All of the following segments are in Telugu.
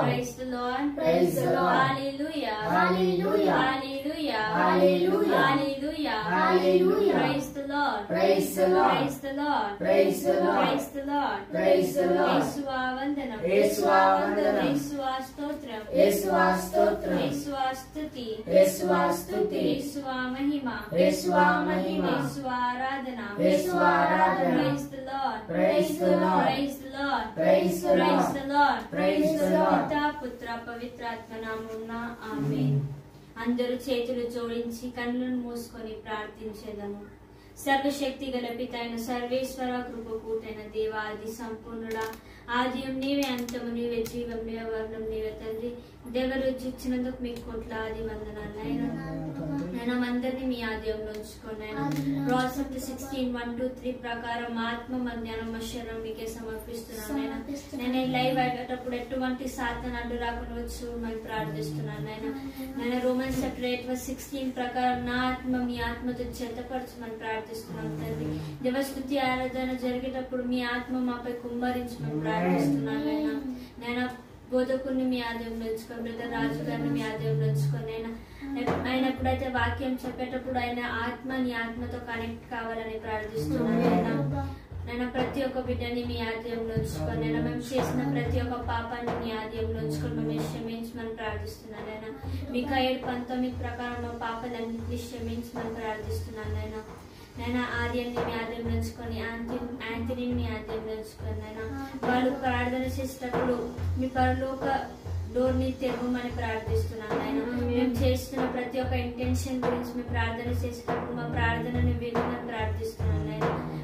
Praise the Lord. Praise the Lord. Hallelujah. Hallelujah. Hallelujah. Hallelujah. Hallelujah. Hallelujah. Praise the Lord. Praise the Lord. Praise the Lord. Praise the Lord. Praise the Lord. Praise the Lord. యేసువా వందనం. యేసువా వందనం. యేసువా స్తోత్రం. యేసువా స్తోత్రం. యేసువా స్తుతి. యేసువా స్తుతి. యేసువా మహిమ. యేసువా మహిమ. యేసువా ఆరాధన. యేసువా ఆరాధన. Praise the Lord. Praise the Lord. Praise the Lord. Praise the Lord. Praise the Lord. Praise the Lord. పితా పుత్ర పవిత్రాత్మ నామమున ఆమేన్ అందరూ చేతులు జోడించి కన్నులను మూసుకొని ప్రార్థించేదము సర్వశక్తి గల పిత అయిన సర్వేశ్వర కృపకూటైన దేవాది సంపూర్ణుడా ఆద్యం నీవే అంతము నీవే జీవం నీవే వర్ణం నీవే తండ్రి దేవరుచి ఇచ్చినందుకు మీకు కోట్లాది వందనాలు నాయన నేను అందరినీ మీ ఆద్యంలో ఉంచుకోండి ప్రాసెప్ట్ సిక్స్టీన్ వన్ టూ త్రీ ప్రకారం ఆత్మ మధ్యాహ్నం శరీరం మీకే సమర్పిస్తున్నాను నాయన నేను ఈ లైవ్ అయ్యేటప్పుడు ఎటువంటి సాధన అడ్డు రాకుండా వచ్చి మేము ప్రార్థిస్తున్నాను నాయన నేను రోమన్ చాప్టర్ ఎయిట్ సిక్స్టీన్ ప్రకారం నా ఆత్మ మీ ఆత్మతో చెత్తపరచమని ప్రార్థిస్తున్నాను తండ్రి దేవస్థుతి ఆరాధన జరిగేటప్పుడు మీ ఆత్మ మాపై కుమ్మరించమని ప్రార్థిస్తున్నాను నాయన నేను బోధకుని మీ ఆదాయంలో ఉంచుకొని బ్రదర్ రాజు గారిని మీ ఆదాయంలో ఉంచుకొని ఆయన ఆయన ఎప్పుడైతే వాక్యం చెప్పేటప్పుడు ఆయన ఆత్మ నీ ఆత్మతో కనెక్ట్ కావాలని ప్రార్థిస్తున్నాను ఆయన నేను ప్రతి ఒక్క బిడ్డని మీ ఆద్యంలో ఉంచుకొని నేను మేము చేసిన ప్రతి ఒక్క పాపాన్ని మీ ఆద్యంలో ఉంచుకొని మేము క్షమించమని ప్రార్థిస్తున్నాను నేను మీకు ఏడు పంతొమ్మిది ప్రకారం మా పాపాలన్నింటినీ క్షమించమని ప్రార్థిస్తున్నాను నేను నేను ఆద్యాన్ని మీ ఆద్యంలో ఉంచుకొని యాంటీ యాంథనీని మీ ఆద్యంలో ఉంచుకొని నేను వాళ్ళు ప్రార్థన చేసేటప్పుడు మీ పరలోక డోర్ ని తెరవమని ప్రార్థిస్తున్నాను ఆయన మేము చేస్తున్న ప్రతి ఒక్క ఇంటెన్షన్ గురించి మేము ప్రార్థన చేసేటప్పుడు మా ప్రార్థనని వినమని ప్రార్థిస్తున్నాను ఆయన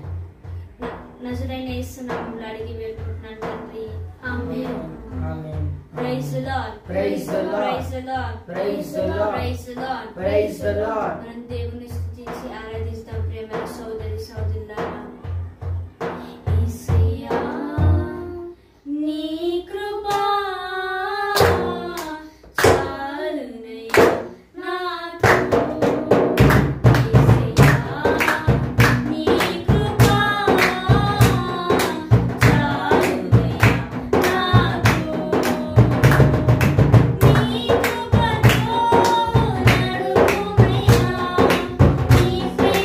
నజరైన వేస్తున్నాము అడిగి వెళ్ళుకుంటున్నాను తండ్రి amen Amen. Praise the Lord Praise the Lord. Praise the Lord Praise the Lord. Praise the Lord Praise the Lord. మనం దేవుని స్తుతించి ఆరాధిస్తాం ప్రేమ సోదరి సోదరులారా యేసయ్యా నీ కృపా చాలునయ్యా నాకు యేసయ్యా నీ కృపా చాలునయ్యా నాకు నీ కృపతో నడుపుమయ్యా నీ ప్రేమ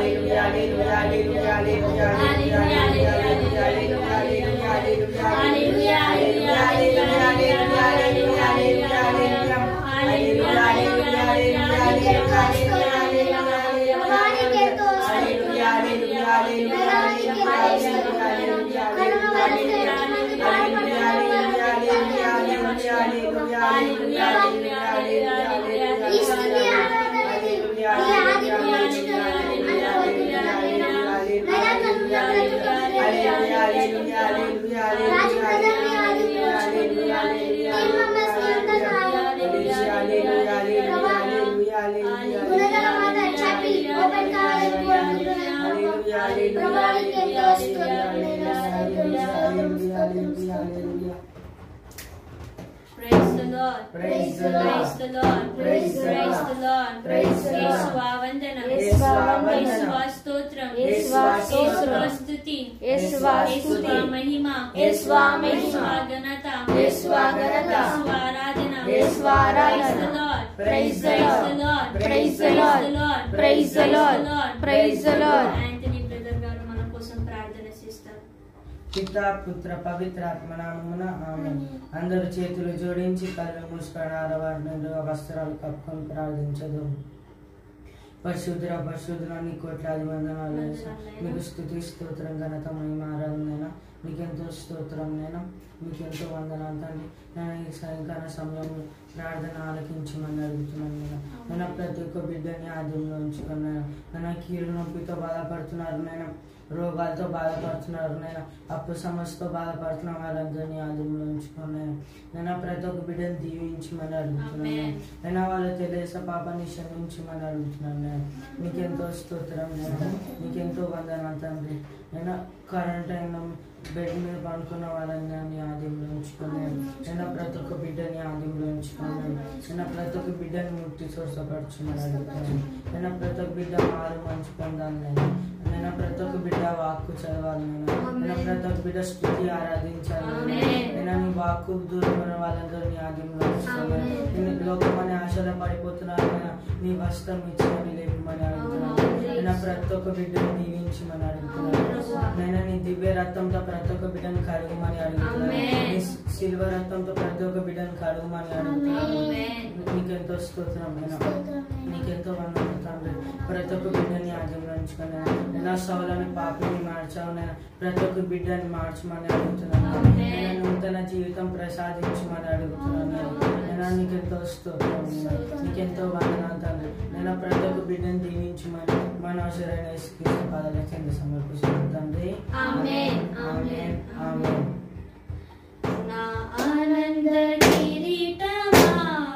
Praise the Lord. Praise the Praise the Lord. Praise the Praise the Lord. Praise the Lord. యేసువా వందనం. యేసువా వందనం. యేసువా స్తోత్రం. యేసువా స్తోత్రం. యేసువా స్తుతి. యేసువా స్తుతి. యేసువా మహిమ. యేసువా మహిమ. యేసువా ఘనత. యేసువా ఘనత. యేసువా ఆరాధన. యేసువా ఆరాధన. Praise the Lord. Praise the Lord. Praise the Lord. Praise the Lord. Antony brother గారు మన కోసం ప్రార్థన చేస్తారు పిత పుత్ర పవిత్రాత్మ నామమున ఆమె అందరు చేతులు జోడించి కళ్ళు మూసుకొని ఆరవాడినట్టుగా వస్త్రాలు కప్పుకొని ప్రార్థించదు పరిశుద్ధుల పరిశుద్ధుల నీ కోట్లాది వందనాలు యేసు. నీకు స్థుతి స్తోత్రం ఘనత మహిమ ఆరాధనైనా నీకెంతో స్తోత్రం నేను మీకెంతో వందనాలు తండ్రి నేను ఈ సాయంకాల సమయంలో ప్రార్థన ఆలకించమని అడుగుతున్నాను నేను నేను ప్రతి ఒక్క బిడ్డని ఆద్యంలో ఉంచుకున్నాను నేను కీళ్ళు నొప్పితో బాధపడుతున్నారు నేను రోగాలతో బాధపడుతున్నారు నేను అప్పు సమస్యతో బాధపడుతున్న వాళ్ళందరినీ ఆద్యంలో ఉంచుకున్నాను నేను ప్రతి ఒక్క బిడ్డని దీవించమని అడుగుతున్నాను నేను వాళ్ళ తెలియస పాపాన్ని క్షమించమని అడుగుతున్నాను నేను నీకెంతో స్తోత్రం నేను నీకెంతో వందనాలు తండ్రి నేను కరెంట్ అయిన బెడ్ మీద పడుకున్న వాళ్ళని నేను ఆద్యంలో ఉంచుకున్నాను నేను ప్రతి ఒక్క బిడ్డని ఆద్యంలో ఉంచుకున్నాను నేను ప్రతి ఒక్క బిడ్డని ముట్టి స్వస్థపరచమని అడుగుతున్నాను నేను ప్రతి ఒక్క బిడ్డ మారు మంచి పొందాలి నేను నేను ప్రతి ఒక్క బిడ్డ వాక్కు చదవాలి నేను నేను ప్రతి ఒక్క బిడ్డ స్థుతి ఆరాధించాలి నేను. నేను నీ వాక్కు దూరమైన వాళ్ళందరినీ ఆద్యంలో ఉంచుకున్నాను నేను లోకమని ఆశలో పడిపోతున్నాను నేను నీ వస్త్రం ఇచ్చి లేపమని అడుగుతున్నాను నేను ప్రతి ఒక్క బిడ్డని దీవించమని అడుగుతున్నాను నేను నీ దివ్య రక్తంతో ప్రతి ఒక్క బిడ్డను కడుగుమని అడుగుతున్నాను ఆమేన్. నీ సిల్వ రక్తంతో ప్రతి ఒక్క బిడ్డను కడుగుమని అడుగుతున్నాను ఆమేన్. నీకెంతో స్తోత్రం నేను నీకెంతో వందనాలు తండ్రి ప్రతి ఒక్క బిడ్డని ఆద్యంలో ఉంచుకుని నేను సౌలని పాపిని మార్చావు నేను ప్రతి ఒక్క బిడ్డని మార్చమని అడుగుతున్నాను నేను నూతన జీవితం ప్రసాదించమని అడుగుతున్నాను నేను నేను నీకెంతో స్తోత్రం నేను. నీకెంతో వందనాలు తండ్రి నేను ప్రతి ఒక్క బిడ్డని దీవించమని మన అవసరమైన యేసుక్రీస్తు పాదాల కింద సమర్పిస్తున్నాను తండ్రి ఆమేన్. ఆమేన్ ఆమేన్ నా ఆనంద కిరీటమా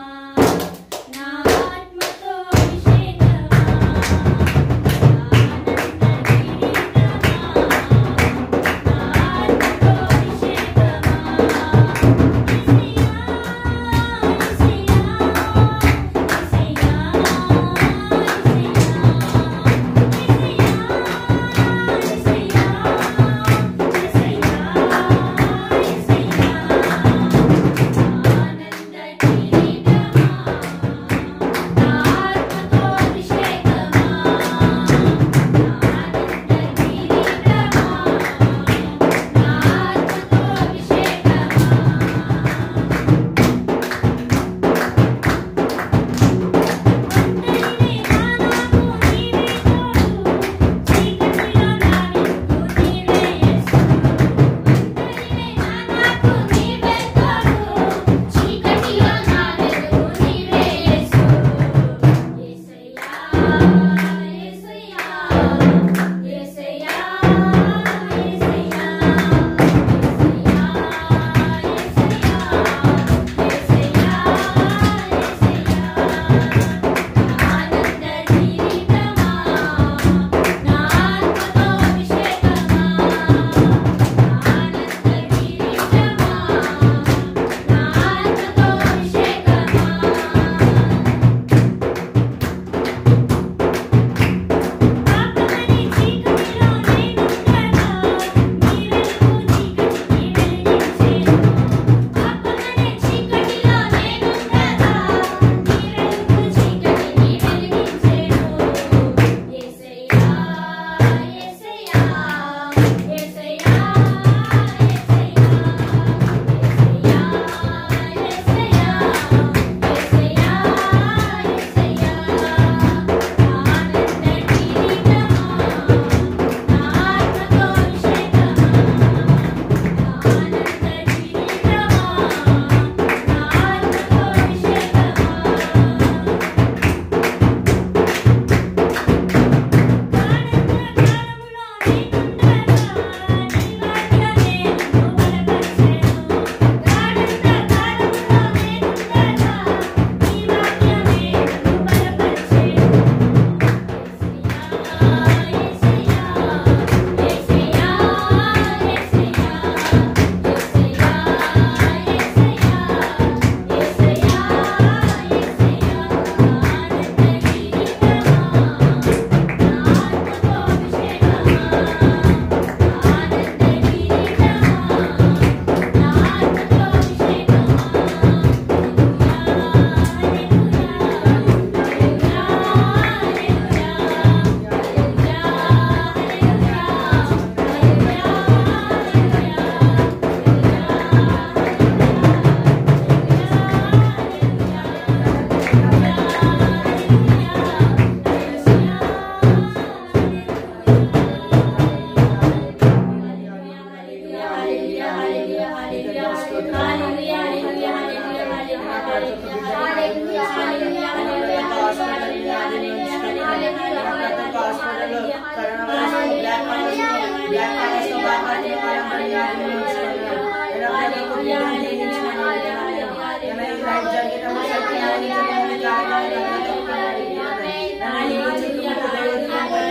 నా ఆత్మతో అభిషేకమా నా ఆనంద కిరీటమా నా ఆత్మతో అభిషేకమా యేసయ్యా యేసయ్యా యేసయ్యా యేసయ్యా యేసయ్యా యేసయ్యా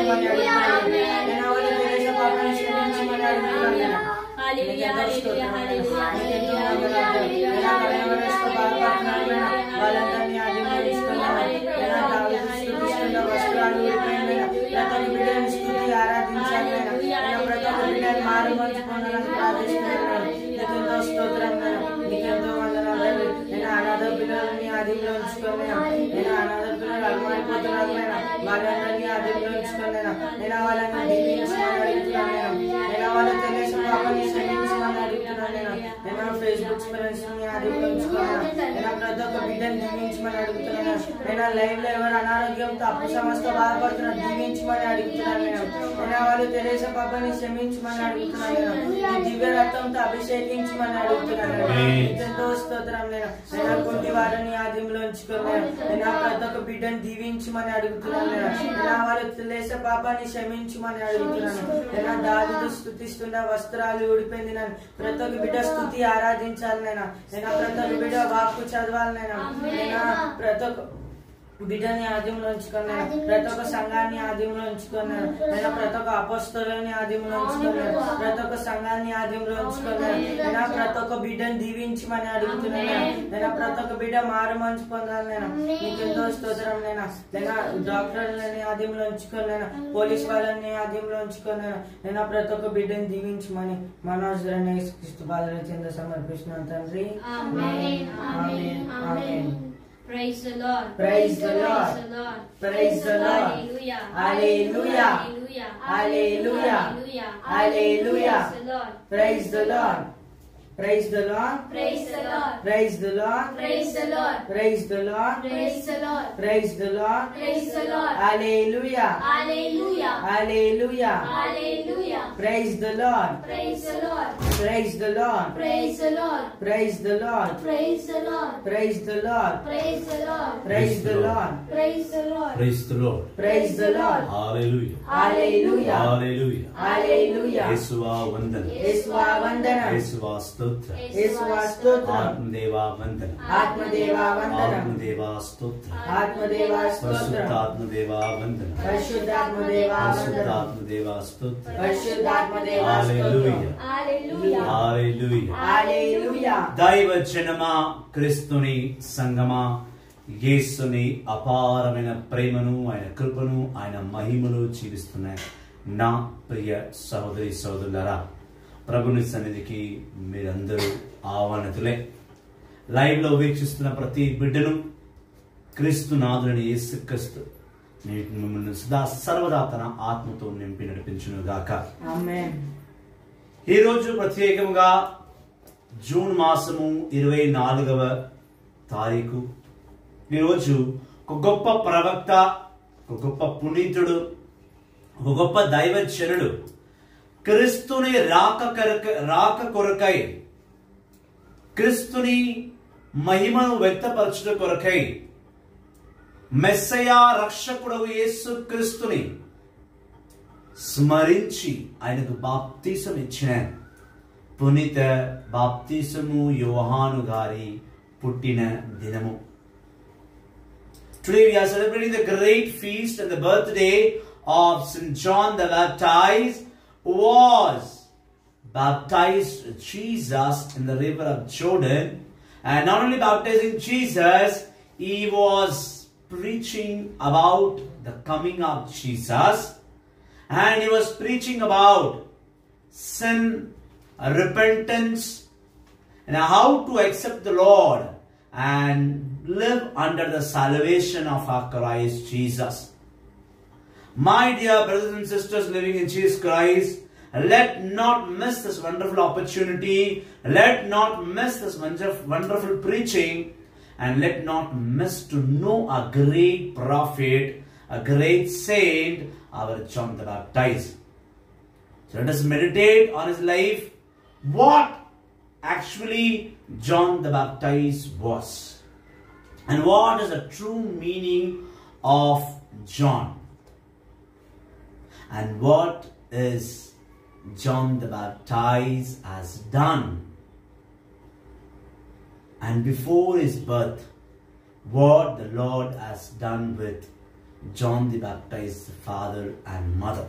క్షమించమని అడుగుతున్నాను నేను వాళ్ళ తెలియజ పాపాన్ని క్షమించమని అడుగుతున్నాను నేను. నీకు ఎంతో స్తోత్రం నాయనా. నీకు ఎంతో వందనాలు నాయనా. నేను ఆ కలవరస్తూ బాధపడుతున్నాను నాయనా. వాళ్ళందరినీ ఆదిమరించుకున్నాను. నేను దావీదు స్తుతిస్తున్న వస్త్రాలు ఊడిపోయింది నాయనా. ప్రతి ఒక్క బిడ్డని స్తుతి ఆరాధించాలి నాయనా. నేను ప్రతి ఒక్క బిడ్డని మారు మంచుకోవాలని ప్రార్థిస్తున్నాను నాయనా. నీకు ఎంతో స్తోత్రం నాయనా. నీకు ఎంతో వందనాలు తండ్రి. నేను అనాథ పిల్లలని ఆదిలో ఉంచుకొని నేను అనాథ పిల్లలు అలవారిపోతున్నాను నాయనా. వాళ్ళందరినీ ఆదిలో ఉంచుకొని నాయనా. నేను వాళ్ళని దీవించమని అడుగుతున్నాను నాయనా. నేను వాళ్ళ తెలియసి పాపని క్షమించమని అడుగుతున్నాను నేను నేను ఫేస్బుక్ ఫ్రెండ్స్ ని ఆదిలో ఉంచుకున్నాను నేను ప్రతి ఒక్క బిడ్డని దీవించమని అడుగుతున్నాను నేను లైవ్ లో ఎవరు అనారోగ్యంతో అప్పు సమస్త బాధపడుతున్నా దీవించమని అడుగుతున్నాను నేను నేను వాళ్ళు తెలియసి పాపని క్షమించమని అడుగుతున్నాను నేను నీ దివ్య రక్తంతో అభిషేకించమని అడుగుతున్నాను నేను ఎంతో స్తోత్రం నేను నేను కుంటి వారిని ఆదిలో ఉంచుకున్నాను నేను ప్రతి ఒక్క బిడ్డని దీవించమని అడుగుతున్నాను నేను నేను వాళ్ళు తెలియసే పాపాన్ని క్షమించమని అడుగుతున్నాను నేను దావిదు స్థుతిస్తున్న వస్త్రాలు ఊడిపోయింది నేను ప్రతి ఒక్క బిడ్డ స్థుతి ఆరాధించాలి నేను నేను ప్రతి ఒక్క బిడ్డ వాక్కు చదవాలి నేను నేను ప్రతి ఒక్క బిడ్డని ఆదిలో ఉంచుకున్నాను ప్రతి ఒక్క సంఘాన్ని ఆదిలో ఉంచుకున్నాను నేను ప్రతి ఒక్క అపస్తులని ఆదిలో ఉంచుకున్నాను ప్రతి ఒక్క సంఘాన్ని ఆదిలో ఉంచుకున్నాను నేను ప్రతి ఒక్క బిడ్డని దీవించమని అడుగుతున్నాను నేను ప్రతి ఒక్క బిడ్డ మారు మంచి పొందాలి నేను నీకు ఎంతో స్తోత్రం నేను నేను డాక్టర్లని ఆదిలో ఉంచుకున్నాను పోలీస్ వాళ్ళని ఆదిలో ఉంచుకున్నాను నేను ప్రతి ఒక్క బిడ్డని దీవించమని మనోజ్ క్రీస్తు బాధల కింద సమర్పిస్తున్నాను తండ్రి Amen. Amen amen Praise the Lord. Praise the Lord. Praise the Lord. Praise the Lord. Hallelujah. Hallelujah. Hallelujah. Hallelujah. Hallelujah. Praise the Lord. Praise the Lord. Praise the Lord. Praise the Lord. Praise the Lord. Praise the Lord. Praise the Lord. Praise the Lord. Praise the Lord. Praise the Lord. Hallelujah. Hallelujah. Hallelujah. Hallelujah. Praise the Lord. Praise the Lord. Praise the Lord. Praise the Lord. Praise the Lord. Praise the Lord. Praise the Lord. Praise the Lord. Praise the Lord. Praise the Lord. Praise the Lord. Praise the Lord. Hallelujah. Hallelujah. Hallelujah. Hallelujah. యేసువా వందన యేసువా వందనం యేసువా స్తోత్ర యేసువా స్తోత్రం ఆత్మదేవా వందన ఆత్మదేవా వందనం ఆత్మదేవా స్తోత్ర ఆత్మదేవా స్తోత్రం పరిశుద్ధాత్మదేవా వందన పరిశుద్ధాత్మదేవా వందనం పరిశుద్ధాత్మదేవా స్తోత్ర పరిశుద్ధాత్మదేవా Hallelujah. స్తోత్రం Hallelujah. Hallelujah. హల్లెలూయా దైవ జనమా క్రీస్తుని సంగమా యేసుని అపారమైన ప్రేమను ఆయన కృపను ఆయన మహిమను జీవిస్తున్నాయి నా ప్రియ సహోదరి సహోదరులారా ప్రభుని సన్నిధికి మీరందరూ ఆహ్వానితులే లైవ్ లో వీక్షిస్తున్న ప్రతి బిడ్డను క్రీస్తు నాథుని యేసు క్రీస్తు నేటి మిమ్మల్ని సదా సర్వదా తన ఆత్మతో నింపి నడిపించును గాక ఆమేన్ ఈరోజు ప్రత్యేకంగా జూన్ మాసము ఇరవై నాలుగవ తారీఖు ఈరోజు ఒక గొప్ప ప్రవక్త ఒక గొప్ప పునీతుడు ఒక గొప్ప దైవజనుడు క్రిస్తుని రాక కొరక రాక కొరకై క్రిస్తుని మహిమను వ్యక్తపరచుట కొరకై మెస్సయా రక్షకుడు యేసు క్రిస్తుని స్మరించి ఆయనకు బాప్తీసం ఇచ్చిన పునీత బాప్తీసము యోహాను గారి పుట్టిన దినము Today we are celebrating the great feast and the birthday of St. John the Baptist who was baptized Jesus in the river of Jordan and not only baptizing Jesus he was preaching about the coming of Jesus and he was preaching about sin, repentance, and how to accept the Lord and live under the salvation of our Christ Jesus. My dear brothers and sisters living in Jesus Christ, let not miss this wonderful opportunity. Let not miss this wonderful wonderful preaching. And let not miss to know a great prophet, a great saint, our John the Baptist. So let us meditate on his life. What actually John the Baptist was. And what is the true meaning of John? And what is John the Baptist has done? And before his birth, what the Lord has done with John the Baptist's father and mother.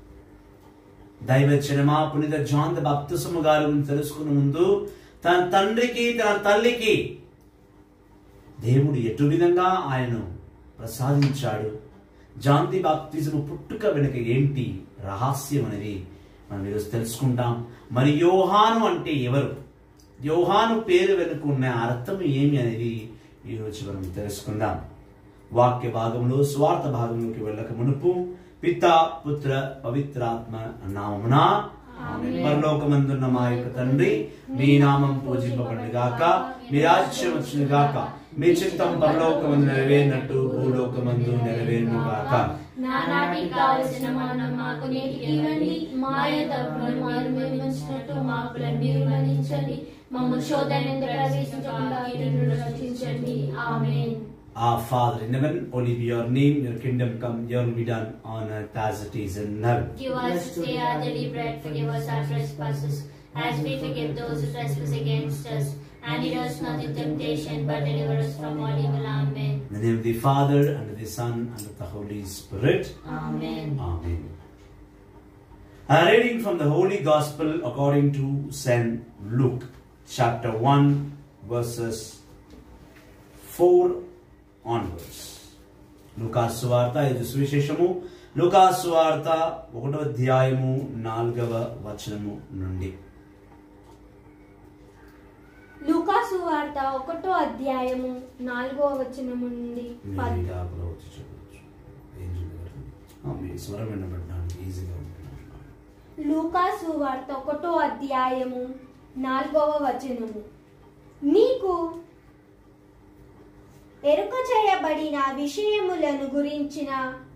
దైవచనమా పునిత జాన్ ద బాప్తిసము గారి గురించి తెలుసుకునే ముందు తన తండ్రికి తన తల్లికి దేవుడు ఎటు విధంగా ఆయనను ప్రసాదించాడు జాన్ ది బాప్తిజము పుట్టుక వెనుక ఏంటి రహస్యం అనేది మనం ఈరోజు తెలుసుకుంటాం మరి యోహాను అంటే ఎవరు యోహాను పేరు వెనుక ఉన్న అర్థం ఏమి అనేది ఈరోజు మనం తెలుసుకుందాం వాక్య భాగంలో స్వార్థ భాగంలోకి వెళ్ళక మునుపు పిత పుత్ర పవిత్రాత్మ నామమున పరలోకమందున్న మా యొక్క తండ్రి మీ నామం పూజింపబడి గాక మీ రాజ్యం వచ్చిన గాక మీ చిత్తం పరలోకమందు నెరవేరినట్టు భూలోకమందు నెరవేరును గాక నానాటికి కావలసిన మనం మాకు నేటికి ఇవ్వండి మా తప్పులను మారు నిర్మించినట్టు మా అప్పులను మీరు మన్నించండి మమ్మల్ని శోధన ప్రవేశించకుండా కీడును రక్షించండి ఆమేన్ Our Father in heaven, holy be your name, your kingdom come, your will be done on earth as it is in heaven. Give us this day our daily bread, forgive us our trespasses, as we forgive those who trespass against us. And lead us not into temptation, but deliver us from all evil. Amen. In the name of the Father, and of the Son, and of the Holy Spirit. Amen. Amen. A reading from the Holy Gospel according to St. Luke, chapter 1, verses 4 onwards. లూకా సువార్త ఇది సువిశేషము లూకా సువార్త ఒకటో అధ్యాయము నాలుగవ వచనము నుండి లూకాసు వార్త ఒకటో అధ్యాయము నాలుగో వచనము నుండి పద్- మీరు ఆకులో వచ్చి చూడవచ్చు ఏం చూడగలరు ఆ, మీ స్వరం వినబడడానికి ఈజీగా ఉంటుంది లూకాసు వార్త ఒకటో అధ్యాయము నాలుగవ వచనము నీకు ఎరుక చేయబడిన విషయములను గురించిన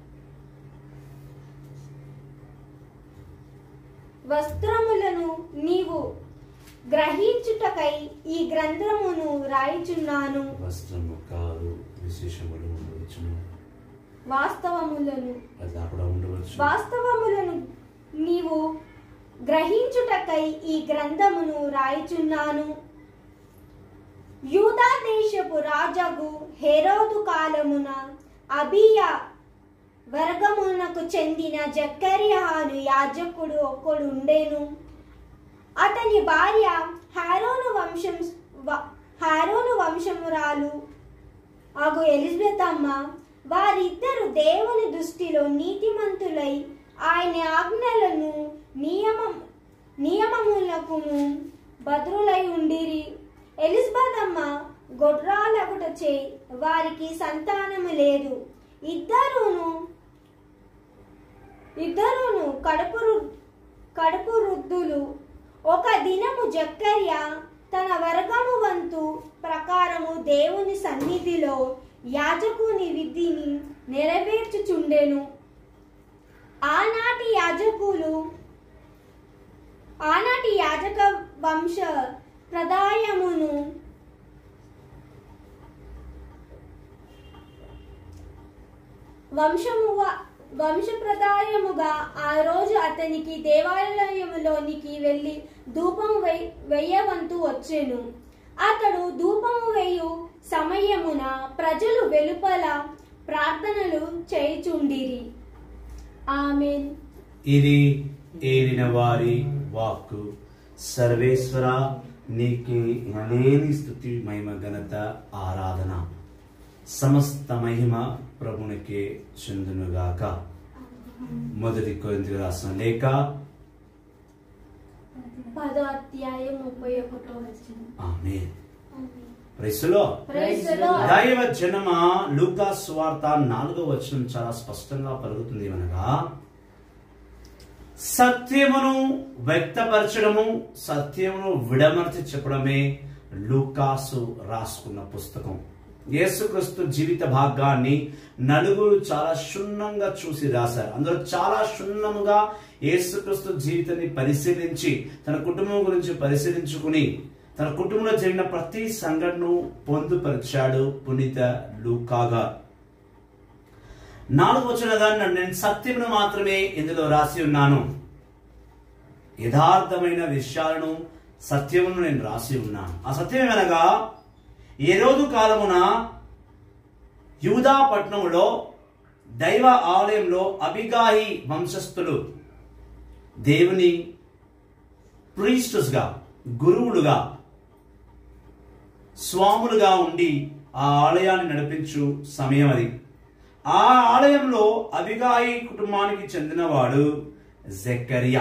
వస్త్రములను నీవు గ్రహించుటకై ఈ గ్రంథమును రాయిచున్నాను వస్త్రము కాదు విశేషములు ఉండవచ్చును వాస్తవములను అది అక్కడ ఉండవచ్చు వాస్తవములను నీవు గ్రహించుటకై ఈ గ్రంథమును రాయిచున్నాను యూదా దేశపు రాజగు హెరోదు కాలమున అబియా వర్గమునకు చెందిన జక్కర్యాను యాజకుడు ఒకడు ఉండేను అతని భార్య హారోను వంశం వ- హారోను వంశమురాలు అగు ఎలిజబెత్ అమ్మ వారిద్దరు దేవుని దృష్టిలో నీతిమంతులై ఆయన ఆజ్ఞలను నియమం నియమములకును భద్రులై ఉండిరి ఎలిజబెత్ అమ్మ గొడ్రాలగుటచే వారికి సంతానము లేదు ఇద్దరును ఇద్దరును కడుపు రు- కడుపు వృద్ధులు ఒక దినము జక్కర్య తన వర్గము వంతు ప్రకారము దేవుని సన్నిధిలో యాజకుని విధిని నెరవేర్చుచుండెను ఆనాటి యాజకులు ఆనాటి యాజక వంశ ప్రదాయమును వంశము వంశప్రదాయముగా ఆ రోజు అతనికి దేవాలయములోనికి వెళ్ళి ధూపం వెయ్- వెయ్యవంతు వచ్చెను అతడు ధూపము వేయు సమయమున ప్రజలు వెలుపల ప్రార్థనలు చేయుచుండిరి ఆమెన్ ఇది ఏలిన వారి వాక్కు సర్వేశ్వర నీకే లేని స్థుతి మహిమ ఘనత ఆరాధన సమస్త మహిమ ప్రభునికే చెందునుగాక మొదటి కొరింథీయులకు రాసిన లేఖ పదో అధ్యాయం ముప్పై ఒకటో వచ్చిన ఆమె ప్రైస్లో Praise the Lord. దైవ జనమ లూకా సువార్త నాలుగో వచనం చాలా స్పష్టంగా పలుకుతుంది అనగా సత్యమును వ్యక్తపరచడము సత్యమును విడమర్చి చెప్పడమే లూకాసు రాసుకున్న పుస్తకం యేసుక్రీస్తు జీవిత భాగాన్ని నలుగురు చాలా క్షుణ్ణంగా చూసి రాశారు అందులో చాలా క్షుణ్ణముగా యేసుక్రీస్తు జీవితాన్ని పరిశీలించి తన కుటుంబం గురించి పరిశీలించుకుని తన కుటుంబంలో జరిగిన ప్రతి సంఘటనను పొందుపరిచాడు పునీత లూకాగా నాలుగు వచ్చినగా నేను సత్యమును మాత్రమే ఇందులో రాసి ఉన్నాను యథార్థమైన విషయాలను సత్యమును నేను రాసి ఉన్నాను ఆ సత్యం ఏమనగా ఏ రోజు కాలమున యూదా పట్టణములో దైవ ఆలయంలో అభిగాహి వంశస్థులు దేవుని ప్రీస్టర్స్గా గురువులుగా స్వాములుగా ఉండి ఆ ఆలయాన్ని నడిపించు సమయం అది ఆ ఆలయంలో అభిగాయి కుటుంబానికి చెందినవాడు జెక్కరియా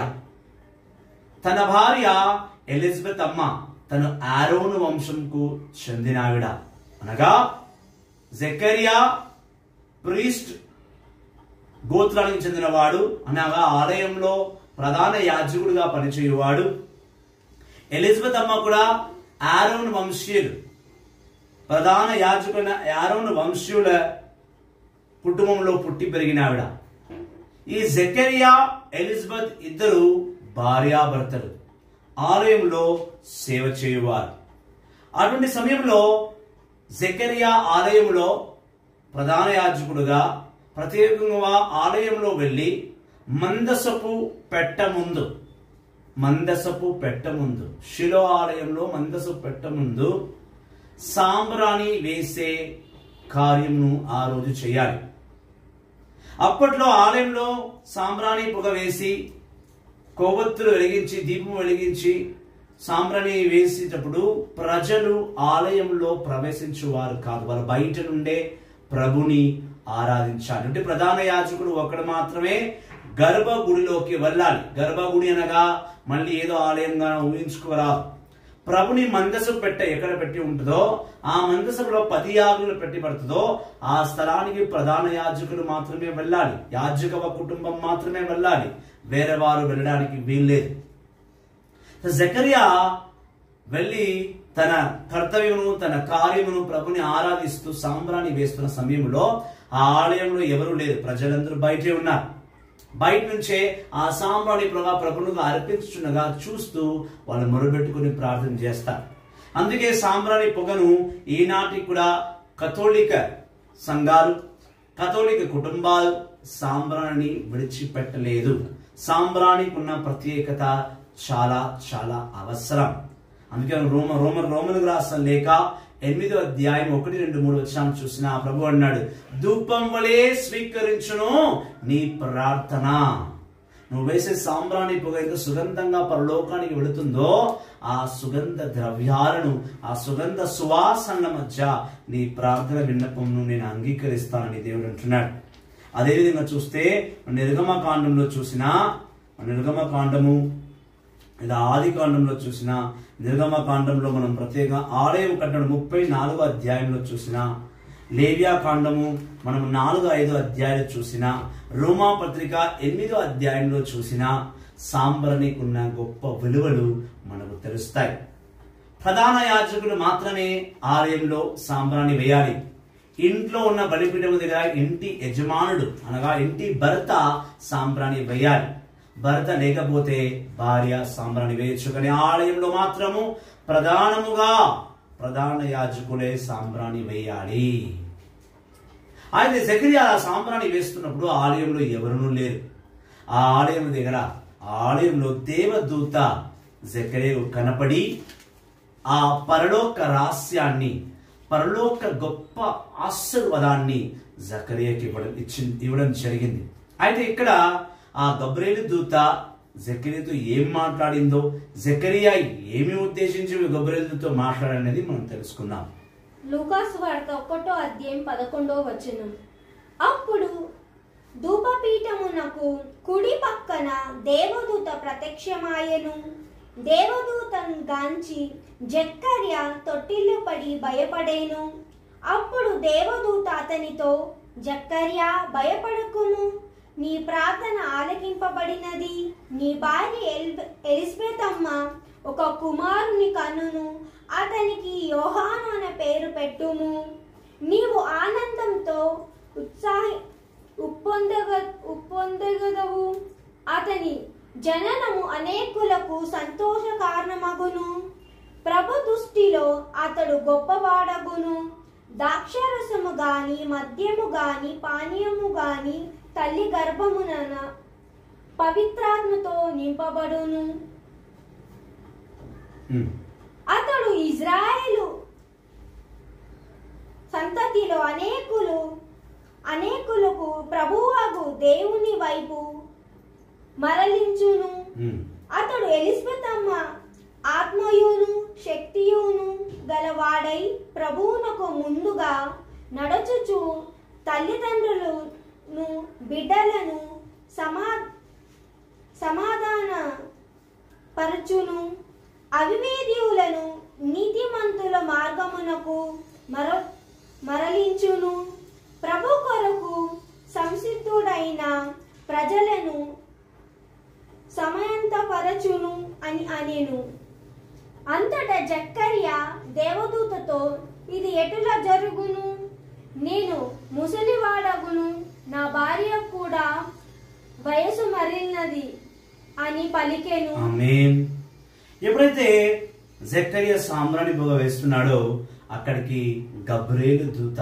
తన భార్య ఎలిజబెత్ అమ్మ తను ఆరోను వంశంకు చెందినావిడ అనగా జెక్కరియా ప్రీస్ట్ గోత్రానికి చెందినవాడు అనగా ఆలయంలో ప్రధాన యాజకుడిగా పనిచేయువాడు ఎలిజబెత్ అమ్మ కూడా ఆరోన్ వంశీయులు ప్రధాన యాజకుడైన ఆరోన్ వంశీయుల కుటుంబంలో పుట్టి పెరిగిన ఆవిడ ఈ జెకరియా ఎలిజబెత్ ఇద్దరు భార్యాభర్తలు ఆలయంలో సేవ చేయువారు అటువంటి సమయంలో జెకరియా ఆలయంలో ప్రధాన యాజకుడుగా ప్రత్యేకంగా ఆలయంలో వెళ్ళి మందసపు పెట్ట ముందు మందసపు పెట్ట ముందు శిలో ఆలయంలో మందసపు పెట్ట ముందు సాంబ్రాణి వేసే కార్యమును ఆ రోజు చేయాలి అప్పట్లో ఆలయంలో సాంబ్రాణి పొగ వేసి కొవ్వొత్తులు వెలిగించి దీపం వెలిగించి సాంబ్రాణి వేసేటప్పుడు ప్రజలు ఆలయంలో ప్రవేశించువారు కాదు వాళ్ళు బయట నుండే ప్రభుని ఆరాధించాలి అంటే ప్రధాన యాజకుడు ఒకడు మాత్రమే గర్భగుడిలోకి వెళ్ళాలి గర్భగుడి అనగా మళ్ళీ ఏదో ఆలయంగా ఊహించుకోరాదు ప్రభుని మందసు పెట్ట ఎక్కడ పెట్టి ఉంటుందో ఆ మందసంలో పది యాగులు పెట్టి పడుతుందో ఆ స్థలానికి ప్రధాన యాజకులు మాత్రమే వెళ్ళాలి యాజకవ కుటుంబం మాత్రమే వెళ్ళాలి వేరే వారు వెళ్ళడానికి వీల్లేదు జకరియా వెళ్ళి తన కర్తవ్యమును తన కార్యమును ప్రభుని ఆరాధిస్తూ సాంబ్రాణి వేస్తున్న సమయంలో ఆ ఆలయంలో ఎవరు లేరు ప్రజలందరూ బయటే ఉన్నారు బయట నుంచే ఆ సాంబ్రాణి ప్రభా ప్రభునుగా అర్పించుచున్నగా చూస్తూ వాళ్ళు మొరబెట్టుకుని ప్రార్థన చేస్తారు అందుకే సాంబ్రాణి పొగను ఈనాటికి కూడా కథోలిక సంఘాలు కథోలిక కుటుంబాలు సాంబ్రాణిని విడిచిపెట్టలేదు సాంబ్రాణికి ఉన్న ప్రత్యేకత చాలా చాలా అవసరం అందుకే రోమ రోమ రోమనుకు రాసిన లేక ఎనిమిదో అధ్యాయం ఒకటి రెండు మూడు వచ్చాము చూసిన ఆ ప్రభు అన్నాడు ధూపం వలె స్వీకరించును నీ ప్రార్థన నువ్వు వేసే సాంబ్రాణి పొగ ఎంత సుగంధంగా పరలోకానికి వెళుతుందో ఆ సుగంధ ద్రవ్యాలను ఆ సుగంధ సువాసనల మధ్య నీ ప్రార్థన విన్నపంను నేను అంగీకరిస్తానని దేవుడు అంటున్నాడు అదేవిధంగా చూస్తే నిర్గమ కాండంలో చూసిన నిర్గమ కాండము లేదా ఆది కాండంలో చూసిన నిర్గమ కాండంలో మనం ప్రత్యేక ఆలయం కట్టడం ముప్పై నాలుగో అధ్యాయంలో చూసిన లేవ్యా కాండము మనం నాలుగు ఐదు అధ్యాయాలు చూసిన రోమా పత్రిక ఎనిమిదో అధ్యాయంలో చూసిన సాంబ్రనికున్న గొప్ప విలువలు మనకు తెలుస్తాయి ప్రధాన యాజకుడు మాత్రమే ఆలయంలో సాంబ్రాన్ని వేయాలి ఇంట్లో ఉన్న బలిపీఠం దగ్గర ఇంటి యజమానుడు అనగా ఇంటి భర్త సాంబ్రాన్ని వేయాలి భర్త లేకపోతే భార్య సాంబ్రాన్ని వేయచ్చు కానీ ఆలయంలో మాత్రము ప్రధానముగా ప్రధాన యాజకులే సాంబ్రాన్ని వేయాలి అయితే జకరియా ఆ సాంబ్రాన్ని వేస్తున్నప్పుడు ఆలయంలో ఎవరునూ లేరు ఆ ఆలయం దగ్గర ఆ ఆలయంలో దేవదూత జకరేవు కనపడి ఆ పరలోక రహస్యాన్ని పరలోక గొప్ప ఆశీర్వాదాన్ని జకరియాకి ఇవ్వడం ఇచ్చి ఇవ్వడం జరిగింది అయితే ఇక్కడ ఆ గబ్రేలు దూత జకరియాతో ఏం మాట్లాడిందో జకరియా ఏమి ఉద్దేశించి గబ్రేలుతో మాట్లాడనేది మనం తెలుసుకుందాం లూకాసు వార్త ఒకటో అధ్యాయం పదకొండో వచనం అప్పుడు ధూపపీఠమునకు కుడి పక్కన దేవదూత ప్రత్యక్షమాయెను దేవదూతను గాంచి జక్కర్య తొట్టిల్లు పడి భయపడేను అప్పుడు దేవదూత అతనితో జక్కర్య భయపడకుము నీ ప్రార్థన ఆలకింపబడినది నీ భార్య ఎల్- ఎలిజబెత్ అమ్మ ఒక కుమారుని కనును అతనికి యోహాను అనే పేరు పెట్టుము నీవు ఆనందంతో ఉత్సాహ ఉప్పొందగ ఉప్పొందగదవు అతని జననము అనేకులకు సంతోష కారణమగును ప్రభు దృష్టిలో అతడు గొప్పవాడగును ద్రాక్షరసము గాని మద్యము గాని పానీయము గాని తల్లి గర్భమున పవిత్రాత్మతో నింపబడును ఉమ్. అతడు ఇజ్రాయేలు సంతతిలో అనేకులు అనేకులకు ప్రభువాగు దేవుని వైపు మరలించును ఉమ్. అతడు ఎలిజబెత్ అమ్మ ఆత్మయును శక్తియును గలవాడై ప్రభువునకు ముందుగా నడచుచు తల్లిదండ్రులను బిడ్డలను సమా సమాధాన పరచును అవివేద్యులను నీతిమంతుల మార్గమునకు మర మరలించును ప్రభు కొరకు సంసిద్ధుడైన ప్రజలను సమయంతపరచును అని అనేను అంతటా జక్కర్య దేవదూతతో ఇది ఎటులా జరుగును నేను ముసలివాడగును నా భార్య కూడా వయసు మరినది అని పలికెను ఆమేన్ ఎప్పుడైతే జక్కయ్య సాంబ్రాణి పొగ వేస్తున్నాడో అక్కడికి గబ్రేలు దూత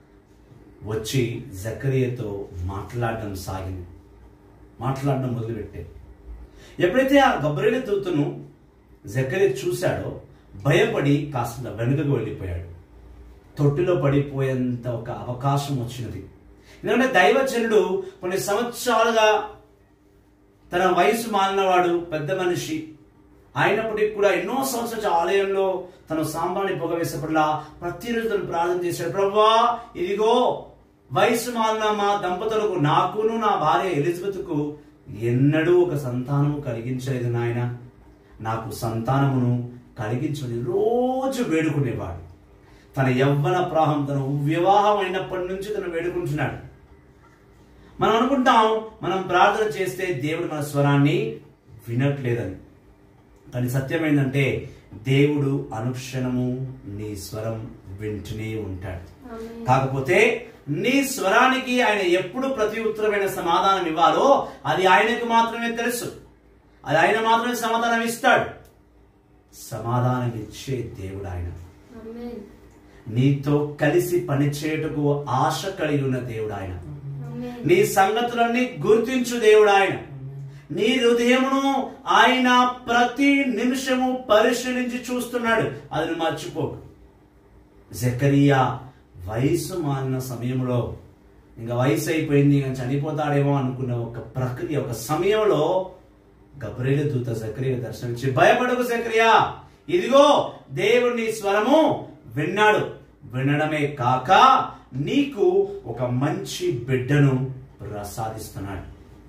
వచ్చి జక్కరియతో మాట్లాడడం సాగింది మాట్లాడడం మొదలుపెట్టాడు ఎప్పుడైతే ఆ గబ్రేలు దూతను జక్కయ్య చూశాడో భయపడి కాస్త వెనుకకు వెళ్ళిపోయాడు తొట్టిలో పడిపోయేంత ఒక అవకాశం వచ్చినది ఎందుకంటే దైవజనుడు కొన్ని సంవత్సరాలుగా తన వయసు మాలినవాడు పెద్ద మనిషి అయినప్పటికీ కూడా ఎన్నో సంవత్సరాల ఆలయంలో తన సాంబాన్ని పొగ వేసేపట్ల ప్రతిరోజు తను ప్రార్థన చేశాడు ప్రభా ఇదిగో వయసు మాలిన మా దంపతులకు నాకును నా భార్య ఎలిజబెత్కు ఎన్నడూ ఒక సంతానము కలిగించలేదు నాయన నాకు సంతానమును కలిగించని రోజు వేడుకునేవాడు తన యవ్వన ప్రాహం తన వివాహం అయినప్పటి నుంచి తను వేడుకుంటున్నాడు మనం అనుకుంటాం మనం ప్రార్థన చేస్తే దేవుడు మన స్వరాన్ని వినట్లేదని కానీ సత్యం ఏంటంటే దేవుడు అనుక్షణము నీ స్వరం వింటూనే ఉంటాడు కాకపోతే నీ స్వరానికి ఆయన ఎప్పుడు ప్రతి ఉత్తరమైన సమాధానం ఇవ్వాలో అది ఆయనకు మాత్రమే తెలుసు అది ఆయన మాత్రమే సమాధానం ఇస్తాడు సమాధానం ఇచ్చే దేవుడు ఆయన ఆమేన్ నీతో కలిసి పనిచేయటకు ఆశ కలిగి ఉన్న దేవుడు ఆయన ఆమేన్ నీ సంగతులన్నీ గుర్తించు దేవుడు ఆయన నీ హృదయమును ఆయన ప్రతి నిమిషము పరిశీలించి చూస్తున్నాడు అది నువ్వు మర్చిపోకు జకరియా వయసు మారిన సమయంలో ఇంకా వయసు అయిపోయింది ఇంకా చనిపోతాడేమో అనుకున్న ఒక ప్రక్రియ ఒక సమయంలో గబ్రేలు దూత జకరియా దర్శనమిచ్చి భయపడకు జకరియా ఇదిగో దేవుడు నీ స్వరము విన్నాడు వినడమే కాక నీకు ఒక మంచి బిడ్డను ప్రసాదిస్తున్నాడు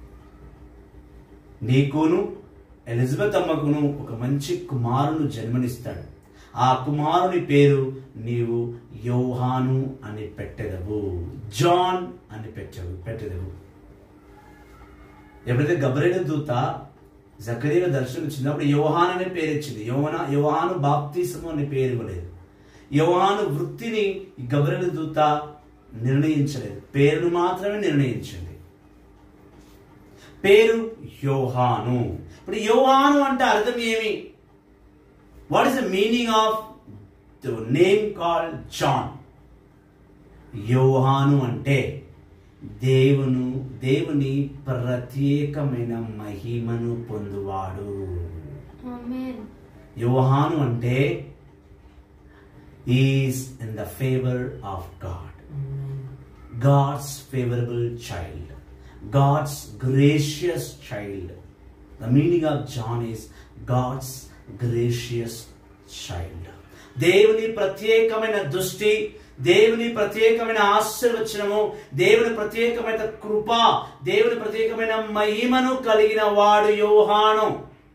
నీకును ఎలిజబెత్ అమ్మకును ఒక మంచి కుమారుని జన్మనిస్తాడు ఆ కుమారుని పేరు నీవు యోహాను అని పెట్టెదవు జాన్ అని పెట్టెవు పెట్టెదవు ఎప్పుడైతే గబ్రేల దూత జకరీల దర్శనం ఇచ్చినప్పుడు యోహాన్ అనే పేరు ఇచ్చింది యోహన యోహాను బాప్తిసము అనే పేరు ఇవ్వలేదు యోహాను వృత్తిని ఈ గబ్రేల దూత నిర్ణయించలేదు పేరును మాత్రమే నిర్ణయించింది పేరు యోహాను ఇప్పుడు యోహాను అంటే అర్థం ఏమి what is the meaning of the name call John యోహాను అంటే దేవును దేవుని ప్రత్యేకమైన మహిమను పొందువాడు ఆమేన్ యోహాను అంటే is in the favour of God God's favorable child, God's gracious child. The meaning of John is God's gracious child. దేవుని ప్రత్యేకమైన దృష్టి దేవుని ప్రత్యేకమైన ఆశీర్వచనము దేవుని ప్రత్యేకమైన కృప దేవుని ప్రత్యేకమైన మహిమను కలిగిన వాడు యోహాను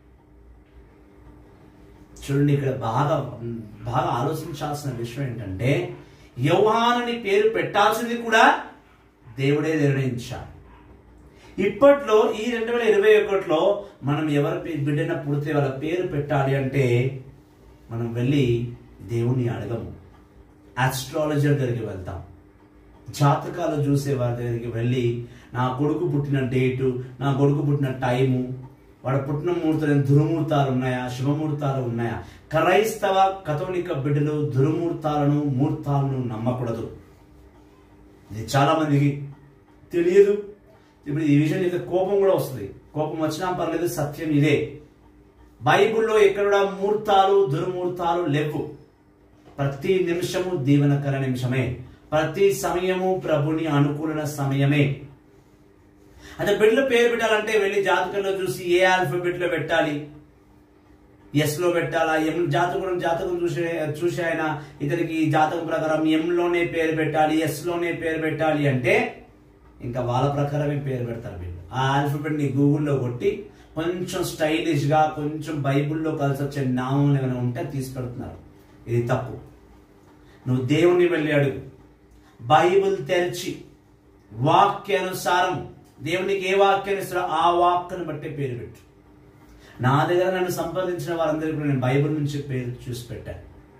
చూడండి ఇక్కడ బాగా బాగా ఆలోచించాల్సిన విషయం ఏంటంటే యౌహానని పేరు పెట్టాల్సింది కూడా దేవుడే నిర్ణయించాడు ఇప్పట్లో ఈ రెండు వేల ఇరవై ఒకటిలో మనం ఎవరి పే- బిడ్డన పుడితే వాళ్ళ పేరు పెట్టాలి అంటే మనం వెళ్ళి దేవుణ్ణి అడగము ఆస్ట్రాలజర్ దగ్గరికి వెళ్తాం జాతకాలు చూసే వారి దగ్గరికి వెళ్ళి నా కొడుకు పుట్టిన డేటు నా కొడుకు పుట్టిన టైము వాడు పుట్టిన ముహూర్తాలు దుర్ముహూర్తాలు ఉన్నాయా శుభముహూర్తాలు ఉన్నాయా క్రైస్తవ కథోలిక బిడ్డలు దుర్ముహూర్తాలను ముహూర్తాలను నమ్మకూడదు ఇది చాలా మందికి తెలియదు ఇప్పుడు ఈ విషయం యొక్క కోపం కూడా వస్తుంది కోపం వచ్చినా పర్లేదు సత్యం ఇదే బైబిల్లో ఎక్కడ కూడా ముహూర్తాలు దుర్ముహూర్తాలు లేవు ప్రతి నిమిషము దీవెనకర నిమిషమే ప్రతి సమయము ప్రభుని అనుకూలన సమయమే అదే బిడ్డలు పేరు పెట్టాలంటే వెళ్ళి జాతకంలో చూసి ఏ ఆల్ఫాబెట్ లో పెట్టాలి ఎస్ లో పెట్టాలా ఎం జాతకం జాతకం చూసే చూసి ఆయన ఇతనికి జాతకం ప్రకారం ఎం లోనే పేరు పెట్టాలి ఎస్ లోనే పేరు పెట్టాలి అంటే ఇంకా వాళ్ళ ప్రకారమే పేరు పెడతారు వీళ్ళు ఆ ఆల్ఫాబెట్ ని గూగుల్లో కొట్టి కొంచెం స్టైలిష్ గా కొంచెం బైబిల్లో కలిసి వచ్చే నామం ఏమైనా ఉంటే తీసుకెడుతున్నారు ఇది తప్పు నువ్వు దేవుణ్ణి వెళ్ళి అడుగు బైబిల్ తెరిచి వాక్యానుసారం దేవునికి ఏ వాక్యాన్ని ఇస్తాడో ఆ వాక్యను బట్టే పేరు పెట్టు నా దగ్గర నన్ను సంపాదించిన వారందరికీ కూడా నేను బైబిల్ నుంచి పేరు చూసి పెట్టాను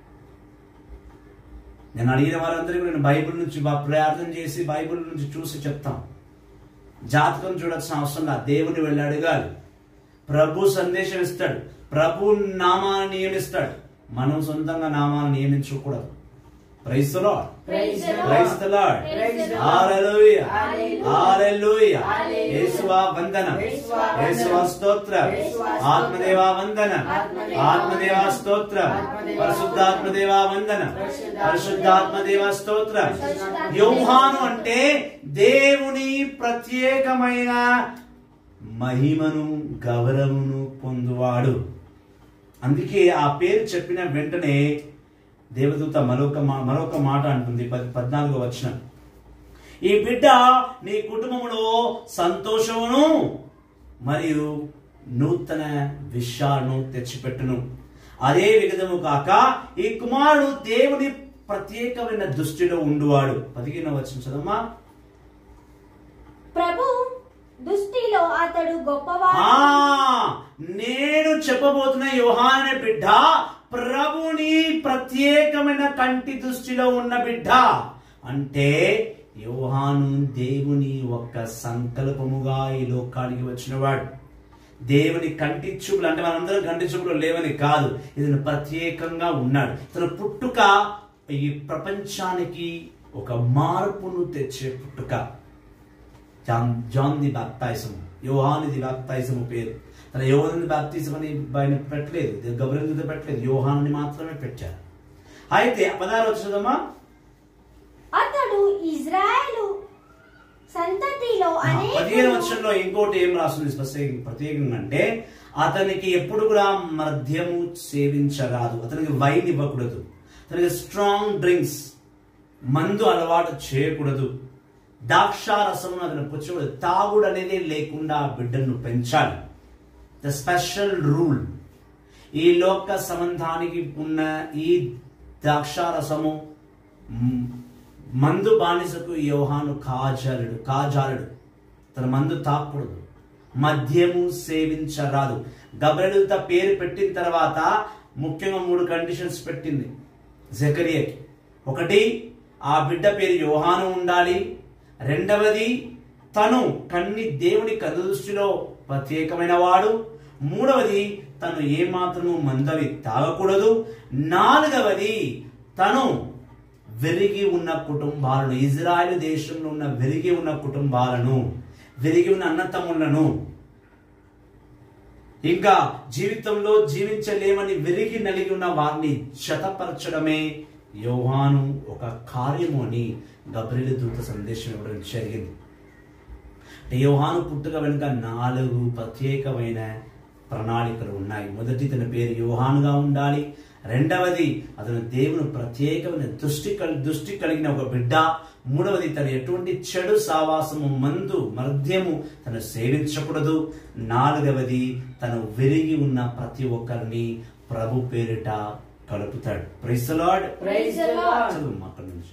నేను అడిగిన వారందరికీ కూడా నేను బైబిల్ నుంచి బా- ప్రార్థన చేసి బైబిల్ నుంచి చూసి చెప్తాం జాతకం చూడాల్సిన అవసరం లేదు దేవుని వెళ్ళి అడగాలి ప్రభు సందేశం ఇస్తాడు ప్రభు నామాన్ని నియమిస్తాడు మనం సొంతంగా నామాన్ని నియమించకూడదు price the Lord Praise the Lord. Price the Lord Praise the Lord. Hallelujah Hallelujah. Hallelujah Hallelujah. యేసువా వందనం యేసువా యేసువా స్తోత్రం యేసువా ఆత్మదేవా వందనం ఆత్మదేవా ఆత్మదేవా స్తోత్రం ఆత్మదేవా పరిశుద్ధాత్మదేవా వందనం పరిశుద్ధాత్మ పరిశుద్ధాత్మదేవా స్తోత్రం పరిశుద్ధాత్మ యోహాను అంటే దేవుని ప్రత్యేకమైన మహిమను గౌరవమును పొందువాడు అందుకే ఆ పేరు చెప్పిన వెంటనే దేవదూత మరొక మా- మరొక మాట అంటుంది పద్- పద్నాలుగో వచ్చిన ఈ బిడ్డ నీ కుటుంబంలో సంతోషమును మరియు నూతన విషయాలను తెచ్చిపెట్టును అదే విధము కాక ఈ కుమారుడు దేవుని ప్రత్యేకమైన దృష్టిలో ఉండువాడు పదిహేనవ వచ్చిన చదమ్మా ప్రభు దృష్టిలో అతడు ఆ గొప్పవాడు నేను చెప్పబోతున్న యోహాన బిడ్డ ప్రభుని ప్రత్యేకమైన కంటి దృష్టిలో ఉన్న బిడ్డ అంటే యోహాను దేవుని ఒక సంకల్పముగా ఈ లోకానికి వచ్చినవాడు దేవుని కంటి చూపులు అంటే మనందరం కంటి చూపులు లేవని కాదు ఇతను ప్రత్యేకంగా ఉన్నాడు ఇతను పుట్టుక ఈ ప్రపంచానికి ఒక మార్పును తెచ్చే పుట్టుక జాన్ జాన్ ది బాప్తైజం యోహాన్ ది బాప్తైజం పేరు తన యోహాన్ ది బాప్తిజం అని ఆయన పెట్టలేదు గబరేల్ పెట్టలేదు యోహాన్ని మాత్రమే పెట్టారు అయితే పదహారు వచ్చేదమ్మా అతడు ఇజ్రాయెలు సంతతిలో పదిహేను అనేక వచ్చంలో ఇంకోటి ఏం రాస్తుంది ప్రత్యేక- ప్రత్యేకంగా అంటే అతనికి ఎప్పుడు కూడా మద్యము సేవించరాదు అతనికి వైన్ ఇవ్వకూడదు అతనికి స్ట్రాంగ్ డ్రింక్స్ మందు అలవాటు చేయకూడదు ద్రాక్షారసమును అతను పుచ్చకూడదు తాగుడు అనేది లేకుండా ఆ బిడ్డను పెంచాలి ద స్పెషల్ రూల్ ఈ లోక సంబంధానికి ఉన్న ఈ ద్రాక్షారసము మ్, మందు బానిసకు యోహాను కాజాలుడు కాజాలుడు తన మందు తాకూడదు మద్యము సేవించరాదు గబ్రెలుత పేరు పెట్టిన తర్వాత ముఖ్యంగా మూడు కండిషన్స్ పెట్టింది జకరియాకి ఒకటి ఆ బిడ్డ పేరు యోహాను ఉండాలి రెండవది తను కన్ని దేవుని కనుదృష్టిలో ప్రత్యేకమైన వాడు మూడవది తను ఏమాత్రము మందవి తాగకూడదు నాలుగవది తను వెరిగి ఉన్న కుటుంబాలను ఇజ్రాయెల్ దేశంలో ఉన్న వెరిగి ఉన్న కుటుంబాలను వెరిగి ఉన్న అన్నతమ్ములను ఇంకా జీవితంలో జీవించలేమని వెరిగి నలిగి ఉన్న వారిని శతపరచడమే యోహాను ఒక కార్యము అని గబ్రిలు దూత సందేశం ఇవ్వడం జరిగింది అంటే యోహాను పుట్టుక వెనుక నాలుగు ప్రత్యేకమైన ప్రణాళికలు ఉన్నాయి మొదటి తన పేరు యోహానుగా ఉండాలి రెండవది అతను దేవుని ప్రత్యేకమైన దృష్టి కలి దృష్టి కలిగిన ఒక బిడ్డ మూడవది తను ఎటువంటి చెడు సావాసము మందు మద్యము తను సేవించకూడదు నాలుగవది తను విరిగి ఉన్న ప్రతి ఒక్కరిని ప్రభు పేరిట కలుపుతాడు praise Lord Praise the Lord. చదువు అక్కడి నుంచి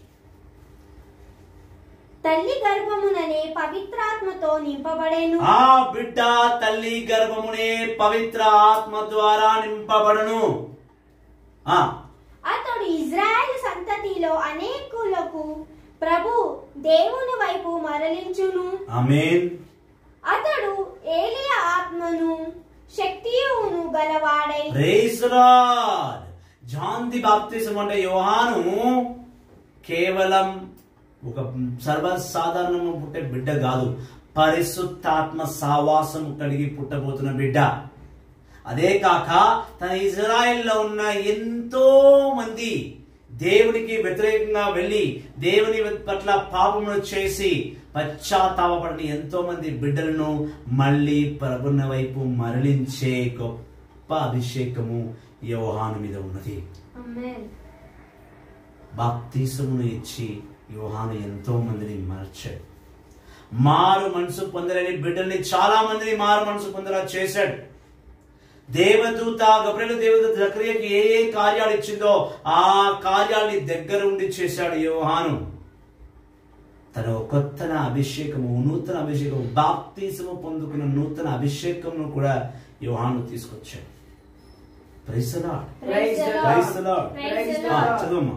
తల్లి గర్భముననే పవిత్రాత్మతో నింపబడేను ఆ బిడ్డ తల్లి గర్భమునే పవిత్ర ఆత్మ ద్వారా నింపబడును ఆ అతడు ఇజ్రాయెల్ సంతతిలో అనేకులకు ప్రభు దేవుని వైపు మరలించును ఆమేన్ అతడు ఏలియా ఆత్మను శక్తియును గలవాడై ప్రైజ్ లార్డ్ జాన్ ది బాప్తిజం అంటే యోహాను కేవలం ఒక సర్వసాధారణంగా పుట్టే బిడ్డ కాదు పరిశుద్ధాత్మ సావాసము కలిగి పుట్టబోతున్న బిడ్డ అదే కాక తన ఇజ్రాయెల్లో ఉన్న ఎంతో మంది దేవునికి వ్యతిరేకంగా వెళ్ళి దేవుని పట్ల పాపమును చేసి పశ్చాత్తాపడిన ఎంతో మంది బిడ్డలను మళ్ళీ ప్రభున్న వైపు మరలించే గొప్ప అభిషేకము యోహాను మీద ఉన్నది ఆమేన్ బాప్తీసమును ఇచ్చి యోహాను ఎంతో మందిని మార్చాడు మారు మనసు పొందలేని బిడ్డల్ని చాలా మందిని మారు మనసు పొందేలా చేశాడు దేవదూత గబ్రేలు దేవదూత జకరియకి ఏ ఏ కార్యాలు ఇచ్చిందో ఆ కార్యాల్ని దగ్గర ఉండి చేశాడు యోహాను తన కొత్తన అభిషేకము నూతన అభిషేకము బాప్తీసము పొందుకున్న నూతన అభిషేకమును కూడా యోహాను తీసుకొచ్చాడు praise the Lord. Praise the Lord. Praise the Lord. Praise the ఆ, Lord. చదువమ్మా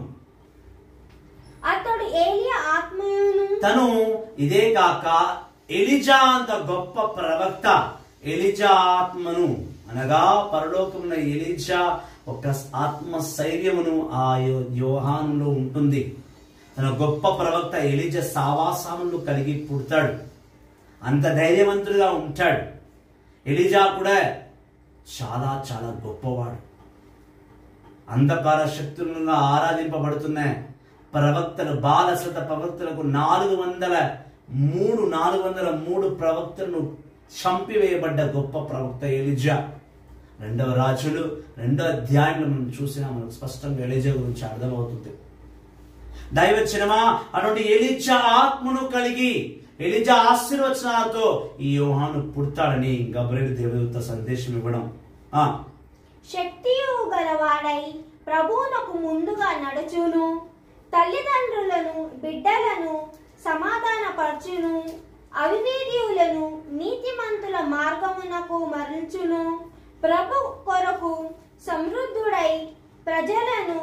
అతడు ఏలియా ఆత్మయును తను ఇదే కాక ఎలిజా అంత గొప్ప ప్రవక్త ఎలిజా ఆత్మను అనగా పరలోకమున ఎలిజా ఒక ఆత్మ శైర్యమును ఆ యో- యోహానులో ఉంటుంది తన గొప్ప ప్రవక్త ఎలిజా సావాసాములు కలిగి పుడతాడు అంత ధైర్యవంతుడిగా ఉంటాడు ఎలిజా కూడా చాలా చాలా గొప్పవాడు అంధకార శక్తులుగా ఆరాధింపబడుతున్న ప్రవక్తలు బాలసత ప్రవక్తలకు నాలుగు వందల మూడు నాలుగు వందల మూడు ప్రవక్తలను చంపివేయబడ్డ గొప్ప ప్రవక్త ఎలిజా రెండవ రాజులు రెండవ అధ్యాయంలో మనం చూసినా మనకు స్పష్టంగా ఎలిజా గురించి అర్థమవుతుంది దైవచనమా అటువంటి ఎలిజా ఆత్మను కలిగి ఎలిజా ఆశీర్వచనాలతో ఈ యోహాను పుడతాడని గబ్రేలు దేవదూత సందేశం ఇవ్వడం ఆ శక్తియు గలవాడై ప్రభువునకు ముందుగా నడుచును తల్లిదండ్రులను బిడ్డలను సమాధానపరచును అవివేద్యులను నీతిమంతుల మార్గమునకు మరల్చును ప్రభు కొరకు సమృద్ధుడై ప్రజలను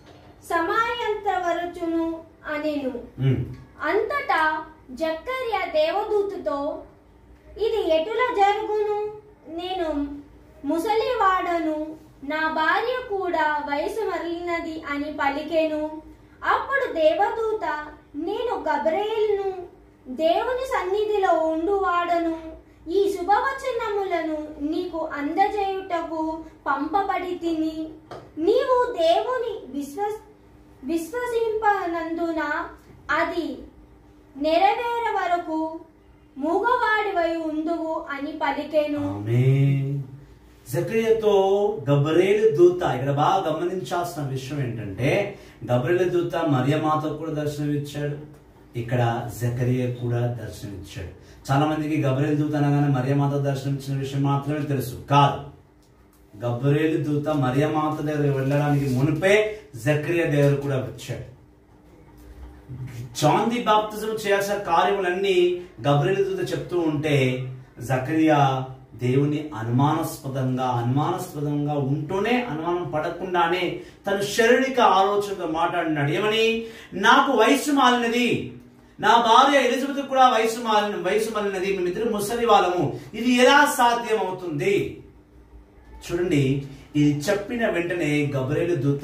సమాయంత్రవరచును అనెను ఉమ్. అంతటా జక్కర్య దేవదూతతో ఇది ఎటుల జరుగును నేను ముసలివాడను నా భార్య కూడా వయసు మరలినది అని పలికెను అప్పుడు దేవదూత నేను గబ్రేల్ను దేవుని సన్నిధిలో ఉండువాడను ఈ శుభవచనములను నీకు అందజేయుటకు పంపబడి తిని నీవు దేవుని విశ్వస్ విశ్వసింపనందున అది నెరవేర వరకు మూగవాడివై ఉందువు అని పలికెను ఆమేన్. జకరియతో గబ్రేలు దూత ఇక్కడ బాగా గమనించాల్సిన విషయం ఏంటంటే గబ్రేలు దూత మరియమాత కూడా దర్శనం ఇచ్చాడు ఇక్కడ జకరియ కూడా దర్శనం ఇచ్చాడు చాలా మందికి గబ్రేలు దూత అనగానే మరియమాత దర్శనం ఇచ్చిన విషయం మాత్రమే తెలుసు కాదు గబ్రేలు దూత మరియమాత దగ్గర వెళ్ళడానికి మునిపే జకరియ దగ్గర కూడా వచ్చాడు జాన్ ది బాప్తిజం చేయాల్సిన కార్యములన్నీ గబ్రేలు దూత చెప్తూ ఉంటే జకరియా దేవుని అనుమానాస్పదంగా అనుమానాస్పదంగా ఉంటూనే అనుమానం పడకుండానే తన శారీరక ఆలోచనతో మాట్లాడినాడు ఏమని నాకు వయసు మాలినది నా భార్య ఎలిజబెత్ కూడా వయసు మాలిన వయసు మాలినది మేమిద్దరు ముసలి వాళ్ళము ఇది ఎలా సాధ్యం అవుతుంది చూడండి ఇది చెప్పిన వెంటనే గబ్రేలు దూత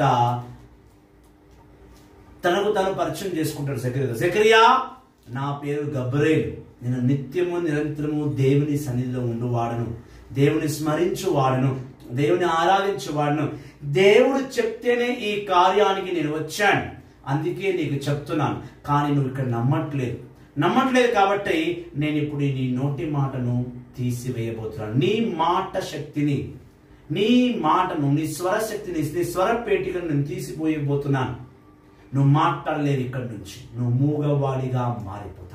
తనకు తను పరిచయం చేసుకుంటాడు జకరియా జకరియా నా పేరు గబ్రేల్ నేను నిత్యము నిరంతరము దేవుని సన్నిధిలో ఉండువాడను దేవుని స్మరించువాడను దేవుని ఆరాధించువాడను దేవుడు చెప్తేనే ఈ కార్యానికి నేను వచ్చాను అందుకే నీకు చెప్తున్నాను కానీ నువ్వు ఇక్కడ నమ్మట్లేదు నమ్మట్లేదు కాబట్టి నేను ఇప్పుడు నీ నోటి మాటను తీసివేయబోతున్నాను నీ మాట శక్తిని నీ మాటను నీ స్వర శక్తిని నీ స్వర పేటికను నేను తీసిపోయబోతున్నాను నువ్వు మాట్లాడలేవు ఇక్కడి నుంచి నువ్వు మూగవాడిగా మారిపోతావు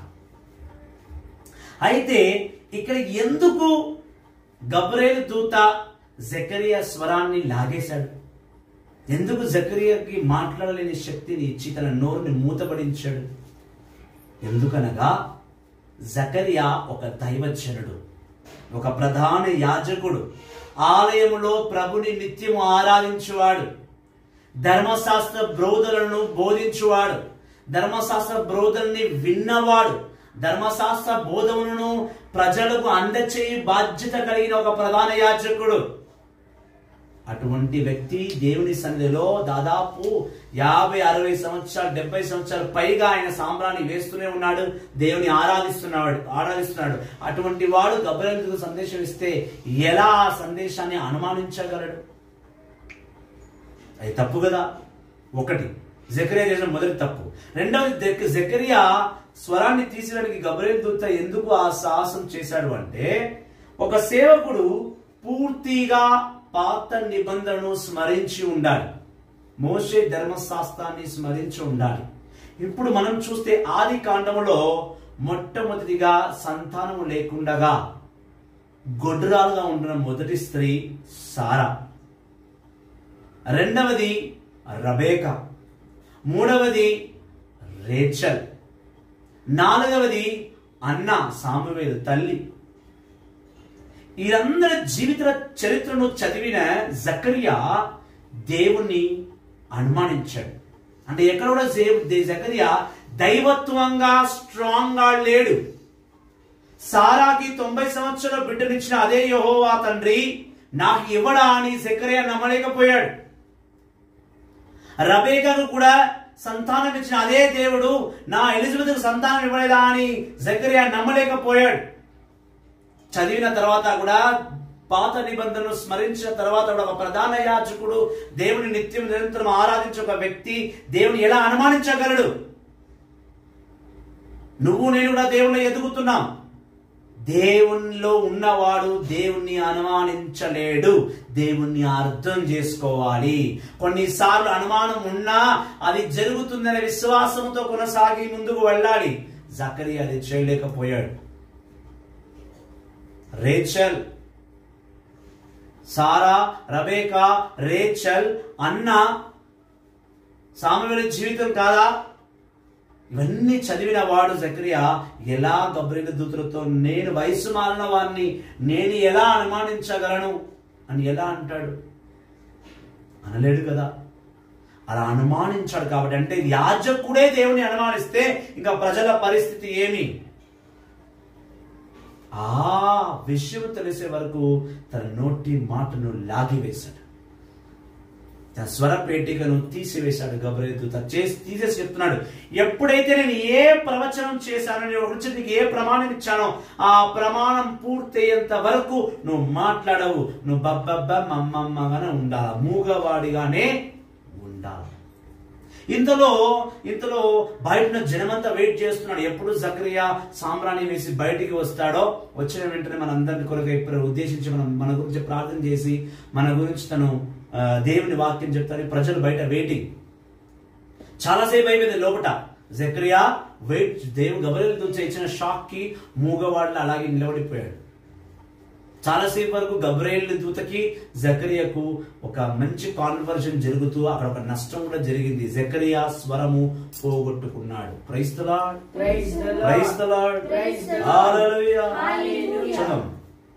అయితే ఇక్కడ ఎందుకు గబ్రేలు దూత జకరియా స్వరాన్ని లాగేశాడు ఎందుకు జకరియాకి మాట్లాడలేని శక్తిని ఇచ్చి తన నోరుని మూతపడించాడు ఎందుకనగా జకరియా ఒక దైవజనుడు ఒక ప్రధాన యాజకుడు ఆలయములో ప్రభుని నిత్యము ఆరాధించువాడు ధర్మశాస్త్ర బోధనలను బోధించువాడు ధర్మశాస్త్ర బోధనని విన్నవాడు ధర్మశాస్త్ర బోధములను ప్రజలకు అందచేయి బాధ్యత కలిగిన ఒక ప్రధాన యాజకుడు అటువంటి వ్యక్తి దేవుని సన్నిధిలో దాదాపు యాభై అరవై సంవత్సరాలు డెబ్బై సంవత్సరాలు పైగా ఆయన సాంబ్రాన్ని వేస్తూనే ఉన్నాడు దేవుని ఆరాధిస్తున్నాడు ఆరాధిస్తున్నాడు అటువంటి వాడు గబ్బరెందుకు సందేశం ఇస్తే ఎలా ఆ సందేశాన్ని అనుమానించగలడు అది తప్పు కదా ఒకటి జకరియా చేసిన మొదటి తప్పు రెండవది దెక్- జకరియా స్వరాన్ని తీసేయడానికి గబ్రేల్ దూత ఎందుకు ఆ సాహసం చేశాడు అంటే ఒక సేవకుడు పూర్తిగా పాత నిబంధనను స్మరించి ఉండాలి మోషే ధర్మశాస్త్రాన్ని స్మరించి ఉండాలి ఇప్పుడు మనం చూస్తే ఆది కాండములో మొట్టమొదటిగా సంతానము లేకుండగా గొడ్రాలుగా ఉంటున్న మొదటి స్త్రీ సారా రెండవది రబేక మూడవది రేచల్ నాలుగవది అన్న సామువేల్ తల్లి వీరందరి జీవిత చరిత్రను చదివిన జకరియా దేవుణ్ణి అనుమానించాడు అంటే ఎక్కడ కూడా జే- దే- జకరియా దైవత్వంగా స్ట్రాంగ్ గా లేడు సారాకి తొంభై సంవత్సరాల బిడ్డనిచ్చిన అదే యహోవా తండ్రి నాకు ఇవ్వడా అని జకరియా నమ్మలేకపోయాడు రబేకను కూడా సంతానం ఇచ్చిన అదే దేవుడు నా ఎలిజబెత్ సంతానం ఇవ్వలేదా అని జకరియా నమ్మలేకపోయాడు చదివిన తర్వాత కూడా పాత నిబంధనను స్మరించిన తర్వాత కూడా ఒక ప్రధాన యాజకుడు దేవుని నిత్యం నిరంతరం ఆరాధించే ఒక వ్యక్తి దేవుని ఎలా అనుమానించగలడు నువ్వు నేను కూడా దేవుని ఎదుగుతున్నాం దేవునిలో ఉన్నవాడు దేవుణ్ణి అనుమానించలేడు దేవుణ్ణి అర్థం చేసుకోవాలి కొన్నిసార్లు అనుమానం ఉన్నా అది జరుగుతుందనే విశ్వాసంతో కొనసాగి ముందుకు వెళ్ళాలి జకరి అది చేయలేకపోయాడు రేచల్ సారా రబేకా రేచల్ అన్న సామెవేల జీవితం కాదా ఇవన్నీ చదివిన వాడు జకరియా ఎలా గబ్రిల దూతులతో నేను వయసు మారిన వారిని నేను ఎలా అనుమానించగలను అని ఎలా అంటాడు అనలేడు కదా అలా అనుమానించాడు కాబట్టి అంటే యాజకుడే దేవుని అనుమానిస్తే ఇంకా ప్రజల పరిస్థితి ఏమి ఆ విషయం తెలిసే వరకు తన నోటి మాటను లాగివేశాడు తన స్వర పేటికను తీసివేశాడు గబరేతు చేసి తీసేసి చెప్తున్నాడు ఎప్పుడైతే నేను ఏ ప్రవచనం చేశానో నేను ఒకటి నుంచి నీకు ఏ ప్రమాణం ఇచ్చానో ఆ ప్రమాణం పూర్తయ్యేంత వరకు నువ్వు మాట్లాడవు నువ్వు బబ్బబ్బ మమ్మమ్మగానే ఉండాలి మూగవాడిగానే ఉండాలి ఇంతలో ఇంతలో బయట ఉన్న జనమంతా వెయిట్ చేస్తున్నాడు ఎప్పుడు జకరియా సాంబ్రాణి వేసి బయటికి వస్తాడో వచ్చిన వెంటనే మన అందరి కొరకు ఇప్పుడు ఉద్దేశించి మనం మన గురించి ప్రార్థన చేసి మన గురించి తను ఆ, దేవుని వాక్యం చెప్తారు ప్రజలు బయట వెయిటింగ్ చాలాసేపు అయిపోయింది లోపట జకరియా వెయిట్ దేవు గబరేలు దూచే ఇచ్చిన షాక్ కి మూగవాళ్ళు అలాగే నిలబడిపోయాడు చాలాసేపు వరకు గబ్రేల్ దూతకి జకరియాకు ఒక మంచి కాన్వర్జన్ జరుగుతూ అక్కడ ఒక నష్టం కూడా జరిగింది జకరియా స్వరము పోగొట్టుకున్నాడు క్రైస్తలాడ్ Praise the Lord. క్రైస్తలాడ్ Praise the Lord. Hallelujah Hallelujah. చదవండి.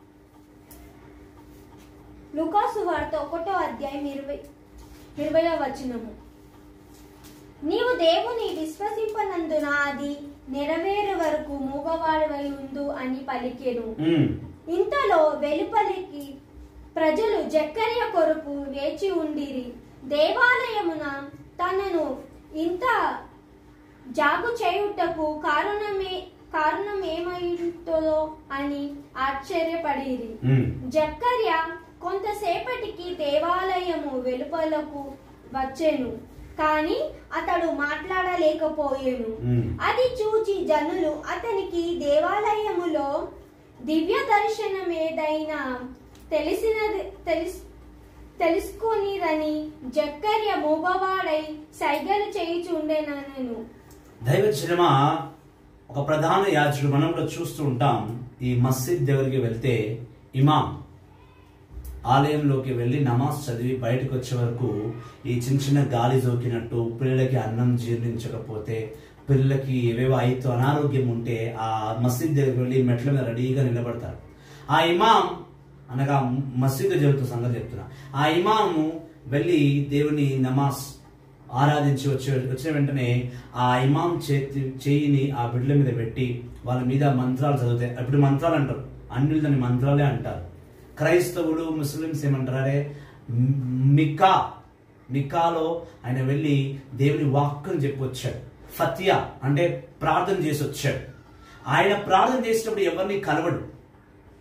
లుకాసు వార్త ఒకటో అధ్యాయం ఇరవై ఇరవయో వచనము నీవు దేవుని విశ్వసింపనందున అది నెరవేరు వరకు మూగవాడివై ఉండు అని పలికెను ఉమ్. ఇంతలో వెలుపలికి ప్రజలు జక్కర్య కొరకు వేచి ఉండిరి దేవాలయమున తనను ఇంత జాగు చేయుటకు కారణమే కారణం ఏమైందో అని ఆశ్చర్యపడిరి ఉమ్. జక్కర్య కొంతసేపటికి దేవాలయము వెలుపలకు వచ్చెను కానీ అతడు మాట్లాడలేకపోయాను ఉమ్. అది చూచి జనులు అతనికి దేవాలయములో దివ్య దర్శనం ఏదైనా తెలిసినది తెలుసు తెలుసుకొనిరని జక్కర్య మూగవాడై సైగలు చేయుచుండెనను దైవజనమ ఒక ప్రధాన యాజకుడు మనం కూడా చూస్తూ ఉంటాం ఈ మస్జిద్ దగ్గరికి వెళ్తే ఇమాం ఆలయంలోకి వెళ్ళి నమాజ్ చదివి బయటకు వచ్చే వరకు ఈ చిన్న చిన్న గాలి జోకినట్టు పిల్లలకి అన్నం జీర్ణించకపోతే పిల్లలకి ఏవేవో అయితే అనారోగ్యం ఉంటే ఆ మసీద్ దగ్గరికి వెళ్ళి మెట్ల మీద రెడీగా నిలబడతారు ఆ ఇమాం అనగా మసీదు జరుగుతున్న సంగతి చెప్తున్నా ఆ ఇమాము వెళ్ళి దేవుని నమాజ్ ఆరాధించి వచ్చి వచ్చిన వెంటనే ఆ ఇమాం చేతి చేయిని ఆ బిడ్డల మీద పెట్టి వాళ్ళ మీద మంత్రాలు చదువుతాయి అప్పుడు మంత్రాలు అంటారు అన్యులు దాన్ని మంత్రాలే అంటారు క్రైస్తవులు ముస్లిమ్స్ ఏమంటారే మికా మికాలో ఆయన వెళ్ళి దేవుని వాక్కుని చెప్పి వచ్చాడు ఫతియా అంటే ప్రార్థన చేసి వచ్చాడు ఆయన ప్రార్థన చేసేటప్పుడు ఎవరిని కలవడు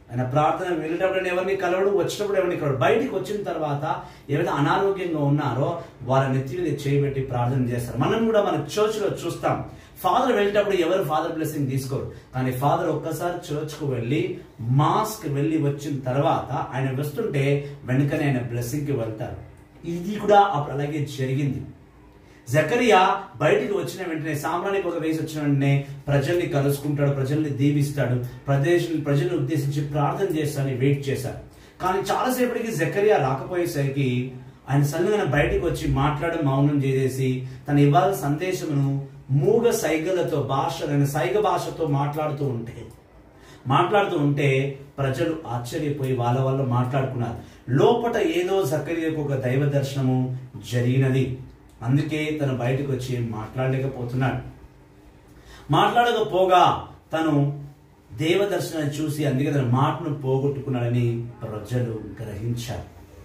ఆయన ప్రార్థన వెళ్ళేటప్పుడు ఎవరిని కలవడు వచ్చినప్పుడు ఎవరిని కలవడు బయటికి వచ్చిన తర్వాత ఏవైతే అనారోగ్యంగా ఉన్నారో వాళ్ళ నెత్తి మీద చేయబెట్టి ప్రార్థన చేస్తారు మనం కూడా మన చర్చ్లో చూస్తాం ఫాదర్ వెళ్ళేటప్పుడు ఎవరు ఫాదర్ బ్లెస్సింగ్ తీసుకోరు కానీ ఫాదర్ ఒక్కసారి చర్చ్కు వెళ్ళి మాస్క్ వెళ్ళి వచ్చిన తర్వాత ఆయన వస్తుంటే వెనుకనే ఆయన బ్లెస్సింగ్కి వెళ్తారు ఇది కూడా అప్పుడు అలాగే జరిగింది జకరియా బయటికి వచ్చిన వెంటనే సామ్రానికి ఒక వేసి వచ్చిన వెంటనే ప్రజల్ని కలుసుకుంటాడు ప్రజల్ని దీవిస్తాడు ప్రదేశ ప్రజల్ని ఉద్దేశించి ప్రార్థన చేస్తాడని వెయిట్ చేశారు కానీ చాలాసేపటికి జకరియా రాకపోయేసరికి ఆయన సన్నగా బయటికి వచ్చి మాట్లాడడం మౌనం చేసేసి తన ఇవ్వాల్సిన సందేశమును మూగ సైగలతో భాష సైగ భాషతో మాట్లాడుతూ ఉంటే మాట్లాడుతూ ఉంటే ప్రజలు ఆశ్చర్యపోయి వాళ్ళ వల్ల మాట్లాడుకున్నారు లోపట ఏదో జకరియకు ఒక దైవ దర్శనము జరిగినది అందుకే తను బయటకు వచ్చి మాట్లాడలేకపోతున్నాడు మాట్లాడకపోగా తను దేవ దర్శనాన్ని చూసి అందుకే తన మాటను పోగొట్టుకున్నాడని ప్రజలు గ్రహించారు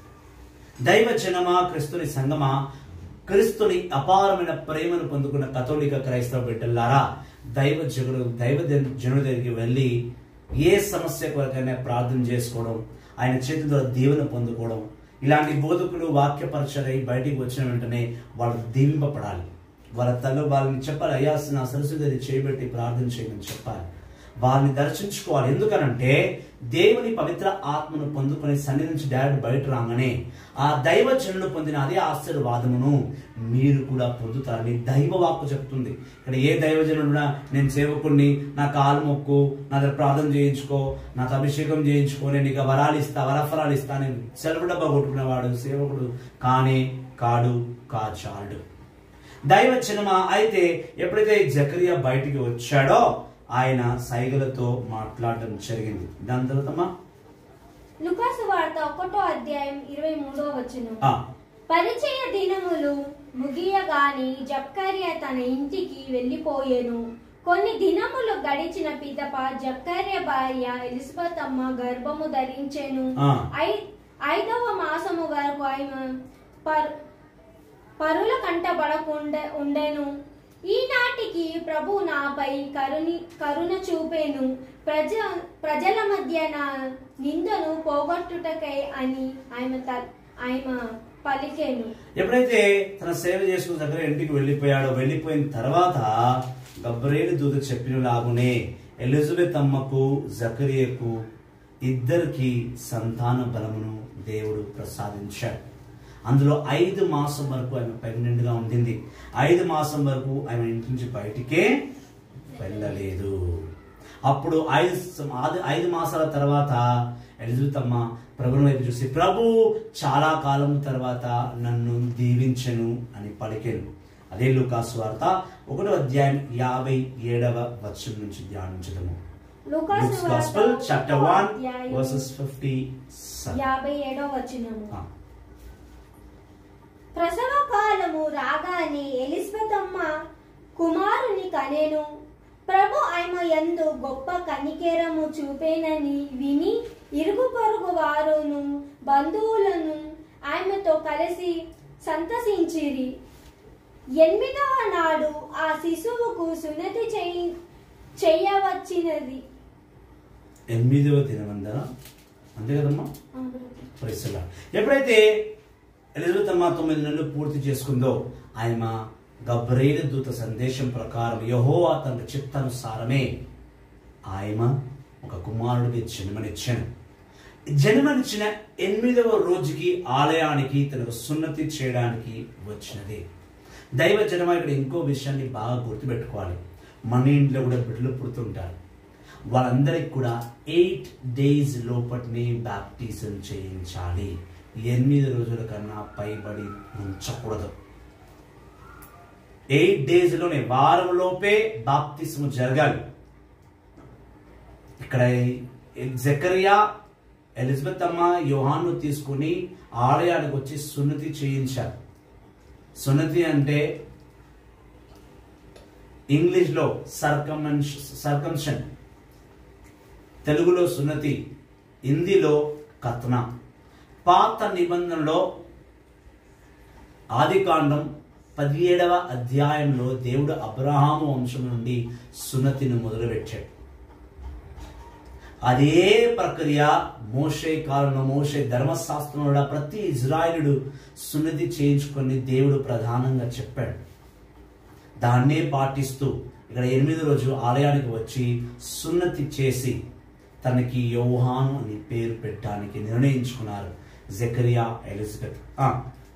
దైవ జనమా క్రిస్తుని సంగమా క్రిస్తుని అపారమైన ప్రేమను పొందుకున్న కథోలిక క్రైస్తవ బిడ్డలారా దైవ జనుడు దైవ జనుడి దగ్గరికి వెళ్ళి ఏ సమస్య కొరకైనా ప్రార్థన చేసుకోవడం ఆయన చేతి ద్వారా దీవెన పొందుకోవడం ఇలాంటి బోధకులు వాక్యపరచరై బయటికి వచ్చిన వెంటనే వాళ్ళు దీవింపబడాలి వాళ్ళ తల్లి వాళ్ళని చెప్పాలి అయ్యా నా సరస్వతి చేయబెట్టి ప్రార్థన చేయమని చెప్పాలి వాళ్ళని దర్శించుకోవాలి ఎందుకనంటే దేవుని పవిత్ర ఆత్మను పొందుకొని సన్నిధి నుంచి డైరెక్ట్ బయట రాగానే ఆ దైవ జనులు పొందిన అదే ఆశీర్వాదమును మీరు కూడా పొందుతారని దైవ వాక్కు చెప్తుంది ఇక్కడ ఏ దైవజనుడు కూడా నేను సేవకుడిని నా కాలు మొక్కు నా దగ్గర ప్రార్థన చేయించుకో నాకు అభిషేకం చేయించుకో నేను ఇక వరాలు ఇస్తా వరఫరాలు ఇస్తా నేను సెలవు డబ్బా కొట్టుకునేవాడు సేవకుడు కానే కాడు కాచాడు దైవ చిన్నమా అయితే ఎప్పుడైతే జకరియా బయటికి వచ్చాడో ఆయన సైగలతో మాట్లాడడం జరిగింది దాని తర్వాత అమ్మా, లుకాసు వార్త ఒకటో అధ్యాయం ఇరవై మూడో వచనం ఆ, పరిచయ దినములు ముగియగాని జక్కర్య తన ఇంటికి వెళ్ళిపోయెను కొన్ని దినములు గడిచిన పిదప జక్కర్య భార్య ఎలిజబెత్ అమ్మ గర్భము ధరించెను ఆ. ఐ- ఐదవ మాసము వరకు ఆమె పర్- పరుల కంటబడకుండా ఉండెను ఈనాటికి ప్రభు నాపై కరుని కరుణ చూపేను ప్రజ ప్రజల మధ్య నా నిందను పోగొట్టుటకై అని ఆమె త- ఆమె పలికెను ఎప్పుడైతే తన సేవ చేసుకున్న దగ్గర ఇంటికి వెళ్ళిపోయాడో వెళ్ళిపోయిన తర్వాత గబ్రేలు దూత చెప్పిన లాగునే ఎలిజబెత్ అమ్మకు జకరియకు ఇద్దరికి సంతాన బలమును దేవుడు ప్రసాదించాడు అందులో ఐదు మాసం వరకు ఆమె ప్రెగ్నెంట్ గా ఉండింది ఐదు మాసం వరకు ఆమె ఇంటి నుంచి బయటికే వెళ్ళలేదు అప్పుడు ఐదు సం- ఆది- ఐదు మాసాల తర్వాత ఎలిజబెత్ అమ్మ ప్రభుని వైపు చూసి ప్రభు చాలా కాలం తర్వాత నన్ను దీవించను అని పలికెను అదే లూకాసు వార్త ఒకటో అధ్యాయం యాభై ఏడవ వచనం నుంచి ధ్యానించడము లూకాసు Luke's వార్త Gospel, chapter ఒకటో 1, అధ్యాయం verses 57. యాభై ఏడో వచనము ఆ, ప్రసవ కాలము రాగానే ఎలిజబెత్ అమ్మ కుమారుని కనెను ప్రభు ఆమె యందు గొప్ప కనికేరము చూపేనని విని ఇరుగు పొరుగు వారును బంధువులను ఆమెతో కలిసి సంతసించిరి ఎనిమిదవ నాడు ఆ శిశువుకు సున్నతి చేయి చేయవచ్చినది ఎనిమిదవ దినమందన అంతే కదమ్మా పరిస్థితుల ఎప్పుడైతే ఎలిజబెత్ అమ్మ తొమ్మిది నెలలు పూర్తి చేసుకుందో ఆయన గబ్రేలు దూత సందేశం ప్రకారం యహోవా తన చిత్తానుసారమే ఆయన ఒక కుమారుడికి జన్మనిచ్చాను జన్మనిచ్చిన ఎనిమిదవ రోజుకి ఆలయానికి తనకు సున్నతి చేయడానికి వచ్చినది దైవ జనమ ఇక్కడ ఇంకో విషయాన్ని బాగా గుర్తుపెట్టుకోవాలి మన ఇంట్లో కూడా బిడ్డలు పుడుతుంటారు వాళ్ళందరికి కూడా ఎయిట్ డేస్ లోపటిని బ్యాప్టిజం చేయించాలి ఎనిమిది రోజుల కన్నా పైబడి ఉంచకూడదు ఎయిట్ డేస్లోనే వారం లోపే బాప్తిస్ము జరగాలి ఇక్కడ జకరియా ఎలిజబెత్ అమ్మ యోహాను తీసుకుని ఆలయానికి వచ్చి సున్నతి చేయించారు సున్నతి అంటే ఇంగ్లీష్లో సర్కమన్ సర్కంషన్ తెలుగులో సున్నతి హిందీలో కథన పాత నిబంధనలో ఆదికాండం పదిహేడవ అధ్యాయంలో దేవుడు అబ్రహాము వంశం నుండి సున్నతిని మొదలుపెట్టాడు అదే ప్రక్రియ మోషే కాలంలో మోషే ధర్మశాస్త్రంలో కూడా ప్రతి ఇజ్రాయిలుడు సున్నతి చేయించుకొని దేవుడు ప్రధానంగా చెప్పాడు దాన్నే పాటిస్తూ ఇక్కడ ఎనిమిది రోజు ఆలయానికి వచ్చి సున్నతి చేసి తనకి యోహాను అని పేరు పెట్టడానికి నిర్ణయించుకున్నారు జకరియా ఎలిజబెత్ ఆ,